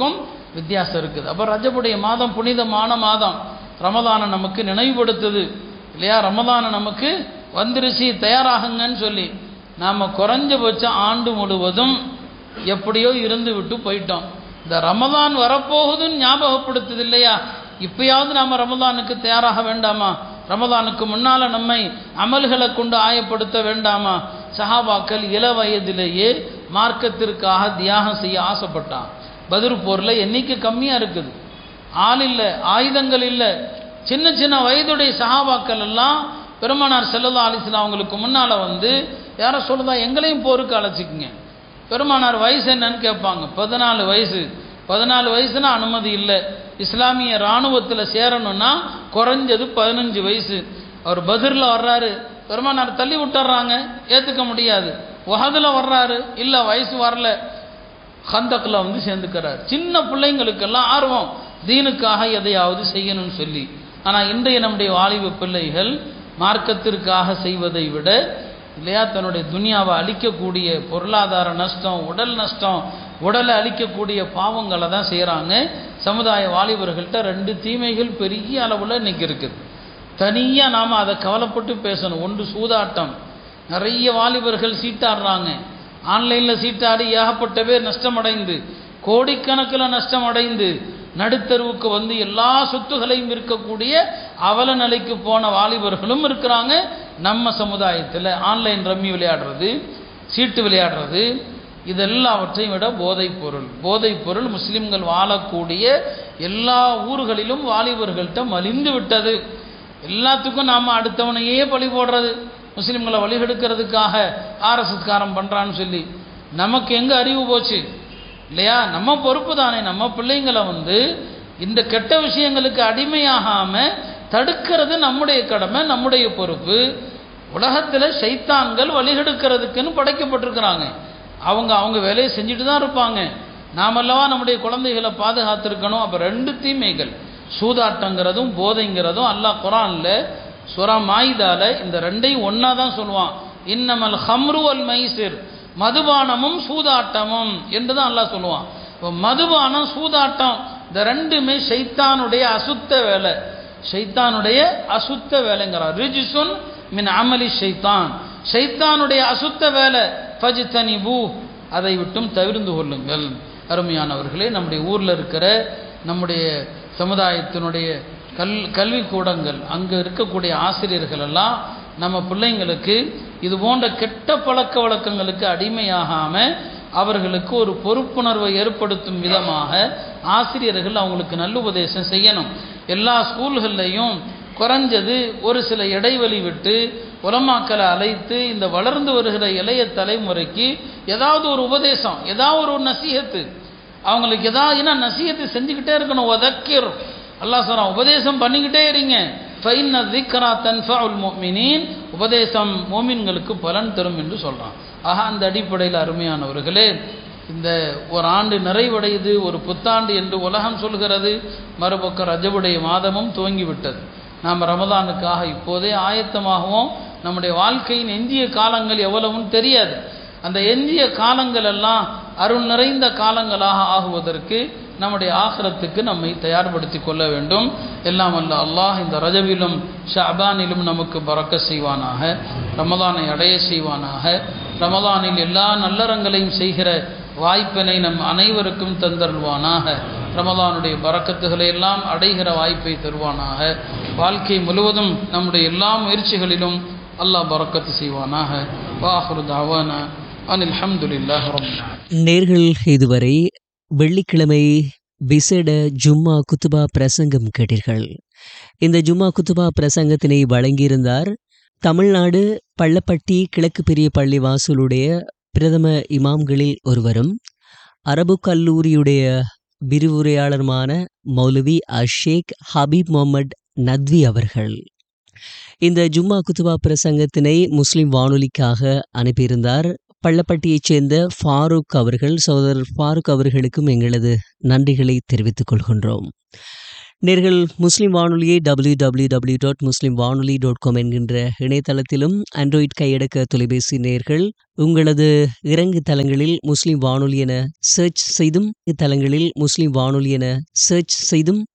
வித்தியாசம் இருக்குது அப்போ ரஜபுடைய மாதம் புனிதமான மாதம் ரமதானை நமக்கு நினைவுபடுத்துது இல்லையா ரமதானை நமக்கு வந்துருச்சு தயாராகுங்கன்னு சொல்லி நாம் குறைஞ்சபட்சம் ஆண்டு முழுவதும் எப்படியோ இருந்து விட்டு போயிட்டோம் இந்த ரமதான் வரப்போகுதுன்னு ஞாபகப்படுத்துது இல்லையா இப்பயாவது நாம் ரமதானுக்கு தயாராக வேண்டாமா ரமதானுக்கு முன்னால் நம்மை அமல்களை கொண்டு ஆயப்படுத்த வேண்டாமா சஹாபாக்கள் இள வயதிலேயே மார்க்கத்திற்காக தியாகம் செய்ய ஆசைப்பட்டான் பதில் போரில் எண்ணிக்கை கம்மியாக இருக்குது ஆள் இல்லை ஆயுதங்கள் இல்லை சின்ன சின்ன வயதுடைய சஹாபாக்கள் எல்லாம் பெருமானார் செல்லல்லா அலிஸ்லாம் அவங்களுக்கு முன்னால் வந்து யாரை சொல்லுதா எங்களையும் போருக்கு அழைச்சிக்குங்க பெருமானார் வயசு என்னன்னு கேட்பாங்க பதினாலு வயசு பதினாலு வயசுனா அனுமதி இல்லை இஸ்லாமிய இராணுவத்தில் சேரணும்னா குறைஞ்சது பதினஞ்சு வயசு அவர் பதிரில் வர்றாரு பெருமானார் தள்ளி விட்டுறாங்க ஏற்றுக்க முடியாது உஹதில் வர்றாரு இல்லை வயசு வரல ஹந்தக்கில் வந்து சேர்ந்துக்கிறார் சின்ன பிள்ளைங்களுக்கெல்லாம் ஆர்வம் தீனுக்காக எதையாவது செய்யணும்னு சொல்லி ஆனால் இன்றைய நம்முடைய வாலிப பிள்ளைகள் மார்க்கத்திற்காக செய்வதை விட இல்லையா தன்னுடைய துனியாவை அழிக்கக்கூடிய பொருளாதார நஷ்டம் உடல் நஷ்டம் உடலை அழிக்கக்கூடிய பாவங்களை தான் செய்கிறாங்க சமுதாய வாலிபர்கள்ட்ட ரெண்டு தீமைகள் பெரிய அளவில் இன்னைக்கு இருக்குது தனியாக நாம் அதை கவலைப்பட்டு பேசணும் ஒன்று சூதாட்டம் நிறைய வாலிபர்கள் சீட்டாடுறாங்க ஆன்லைனில் சீட்டாடி ஏகப்பட்ட பேர் நஷ்டமடைந்து கோடிக்கணக்கில் நஷ்டமடைந்து நடுத்தருவுக்கு வந்து எல்லா சொத்துகளையும் இருக்கக்கூடிய அவல நிலைக்கு போன வாலிபர்களும் இருக்கிறாங்க நம்ம சமுதாயத்தில் ஆன்லைன் ரம்மி விளையாடுறது சீட்டு விளையாடுறது இதெல்லாவற்றையும் விட போதைப் பொருள் போதைப் பொருள் முஸ்லிம்கள் வாழக்கூடிய எல்லா ஊர்களிலும் வாலிபர்கள்ட்ட மலிந்து விட்டது எல்லாத்துக்கும் நாம் அடுத்தவனையே பழி போடுறது முஸ்லிம்களை வழிகெடுக்கிறதுக்காக ஆர்எஸ்எஸ்காரம் பண்ணுறான்னு சொல்லி நமக்கு எங்கே அறிவு போச்சு இல்லையா நம்ம பொறுப்பு தானே நம்ம பிள்ளைங்களை வந்து இந்த கெட்ட விஷயங்களுக்கு அடிமையாகாமல் தடுக்கிறது நம்முடைய கடமை நம்முடைய பொறுப்பு உலகத்தில் சைத்தான்கள் வழிகெடுக்கிறதுக்குன்னு படைக்கப்பட்டிருக்கிறாங்க அவங்க அவங்க வேலையை செஞ்சுட்டு தான் இருப்பாங்க நாமல்லவா நம்முடைய குழந்தைகளை பாதுகாத்திருக்கணும் அப்போ ரெண்டு தீமைகள் சூதாட்டங்கிறதும் போதைங்கிறதும் அல்லாஹ் குரானில் சுரா மாயுதால இந்த ரெண்டையும் ஒன்றா தான் சொல்லுவான் இன்னமல் ஹம்ரு அல் மைசிர் மதுபானமும் சூதாட்டமும் என்று தான் அல்லாஹ் சொல்லுவான் இப்போ மதுபானம் சூதாட்டம் இந்த ரெண்டுமே ஷைத்தானுடைய அசுத்த வேலை ஷைத்தானுடைய அசுத்த வேலைங்கிறார் ரிஜிசுன் மின் அமலி ஷைத்தான் ஷைத்தானுடைய அசுத்த வேலை ஃபஜ்தனி பூ அதை விட்டும் தவிர்ந்து கொள்ளுங்கள் அருமையானவர்களே நம்முடைய ஊரில் இருக்கிற நம்முடைய சமுதாயத்தினுடைய கல் கல்விக்கூடங்கள் அங்கே இருக்கக்கூடிய ஆசிரியர்கள் எல்லாம் நம்ம பிள்ளைங்களுக்கு இது போன்ற கெட்ட பழக்க வழக்கங்களுக்கு அடிமையாகாமல் அவர்களுக்கு ஒரு பொறுப்புணர்வை ஏற்படுத்தும் விதமாக ஆசிரியர்கள் அவங்களுக்கு நல்லுபதேசம் செய்யணும் எல்லா ஸ்கூல்கள்லையும் குறைஞ்சது ஒரு சில இடைவெளி விட்டு உலமாக்களை அழைத்து இந்த வளர்ந்து வருகிற இளைய தலைமுறைக்கு ஏதாவது ஒரு உபதேசம் ஏதாவது ஒரு நசீகத்து அவங்களுக்கு ஏதாவது ஏன்னா நசீகத்தை செஞ்சுக்கிட்டே இருக்கணும் உதக்கிர் அல்லாஹ் சொல்கிறான் உபதேசம் பண்ணிக்கிட்டே இருங்க ஃபைன் திக்ரா தன்ஃபுல் மோமினின் உபதேசம் மோமின்களுக்கு பலன் தரும் என்று சொல்கிறான் ஆக அந்த அடிப்படையில் அருமையானவர்களே இந்த ஒரு ஆண்டு நிறைவடையுது ஒரு புத்தாண்டு என்று உலகம் சொல்கிறது மறுபக்கம் ரஜபுடைய மாதமும் துவங்கிவிட்டது நாம் ரமதானுக்காக இப்போதே ஆயத்தமாகவும் நம்முடைய வாழ்க்கையின் எஞ்சிய காலங்கள் எவ்வளவுன்னு தெரியாது அந்த எஞ்சிய காலங்கள் எல்லாம் அருள் நிறைந்த காலங்களாக ஆகுவதற்கு நம்முடைய ஆகரத்துக்கு நம்மை தயார்படுத்தி கொள்ள வேண்டும் எல்லாம் அல்ல அல்லாஹ் இந்த ரஜவிலும் ஷாபானிலும் நமக்கு பறக்க செய்வானாக ரமதானை அடைய செய்வானாக ரமதானில் எல்லா நல்லறங்களையும் செய்கிற வாய்ப்பினை நம் அனைவருக்கும் தந்தருள்வானாக ரமதானுடைய பறக்கத்துகளை எல்லாம் அடைகிற வாய்ப்பை தருவானாக வாழ்க்கை முழுவதும் நம்முடைய எல்லா முயற்சிகளிலும் அல்லாஹ் பறக்கத்து செய்வானாக வாஹரு தாவானா அனில் அல்ஹம்துலில்லாஹ் ரபில் நேர்கள் இதுவரை வெள்ளிக்கிழமை விசேட ஜும்மா குத்துபா பிரசங்கம் கேட்டீர்கள் இந்த ஜும்மா குத்துபா பிரசங்கத்தினை வழங்கியிருந்தார் தமிழ்நாடு பள்ளப்பட்டி கிழக்கு பெரிய பள்ளி வாசலுடைய பிரதம இமாம்களில் ஒருவரும் அரபு கல்லூரியுடைய விரிவுரையாளருமான மௌலவி அஷேக் ஹபீப் முகமது நத்வி அவர்கள் இந்த ஜும்மா குத்துபா பிரசங்கத்தினை முஸ்லிம் வானொலிக்காக அனுப்பியிருந்தார் பள்ளப்பட்டியைச் சேர்ந்த ஃபாரூக் அவர்கள் சகோதரர் ஃபாரூக் அவர்களுக்கும் எங்களது நன்றிகளை தெரிவித்துக் கொள்கின்றோம் நேர்கள் முஸ்லிம் வானொலியை W W W dot Muslim Vanoli dot com என்கின்ற இணையதளத்திலும் ஆண்ட்ராய்ட் கையடக்க தொலைபேசி நேர்கள் உங்களது இறங்கு தளங்களில் முஸ்லிம் வானொலி என சர்ச் செய்தும் தளங்களில் முஸ்லிம் வானொலி என சர்ச் செய்தும்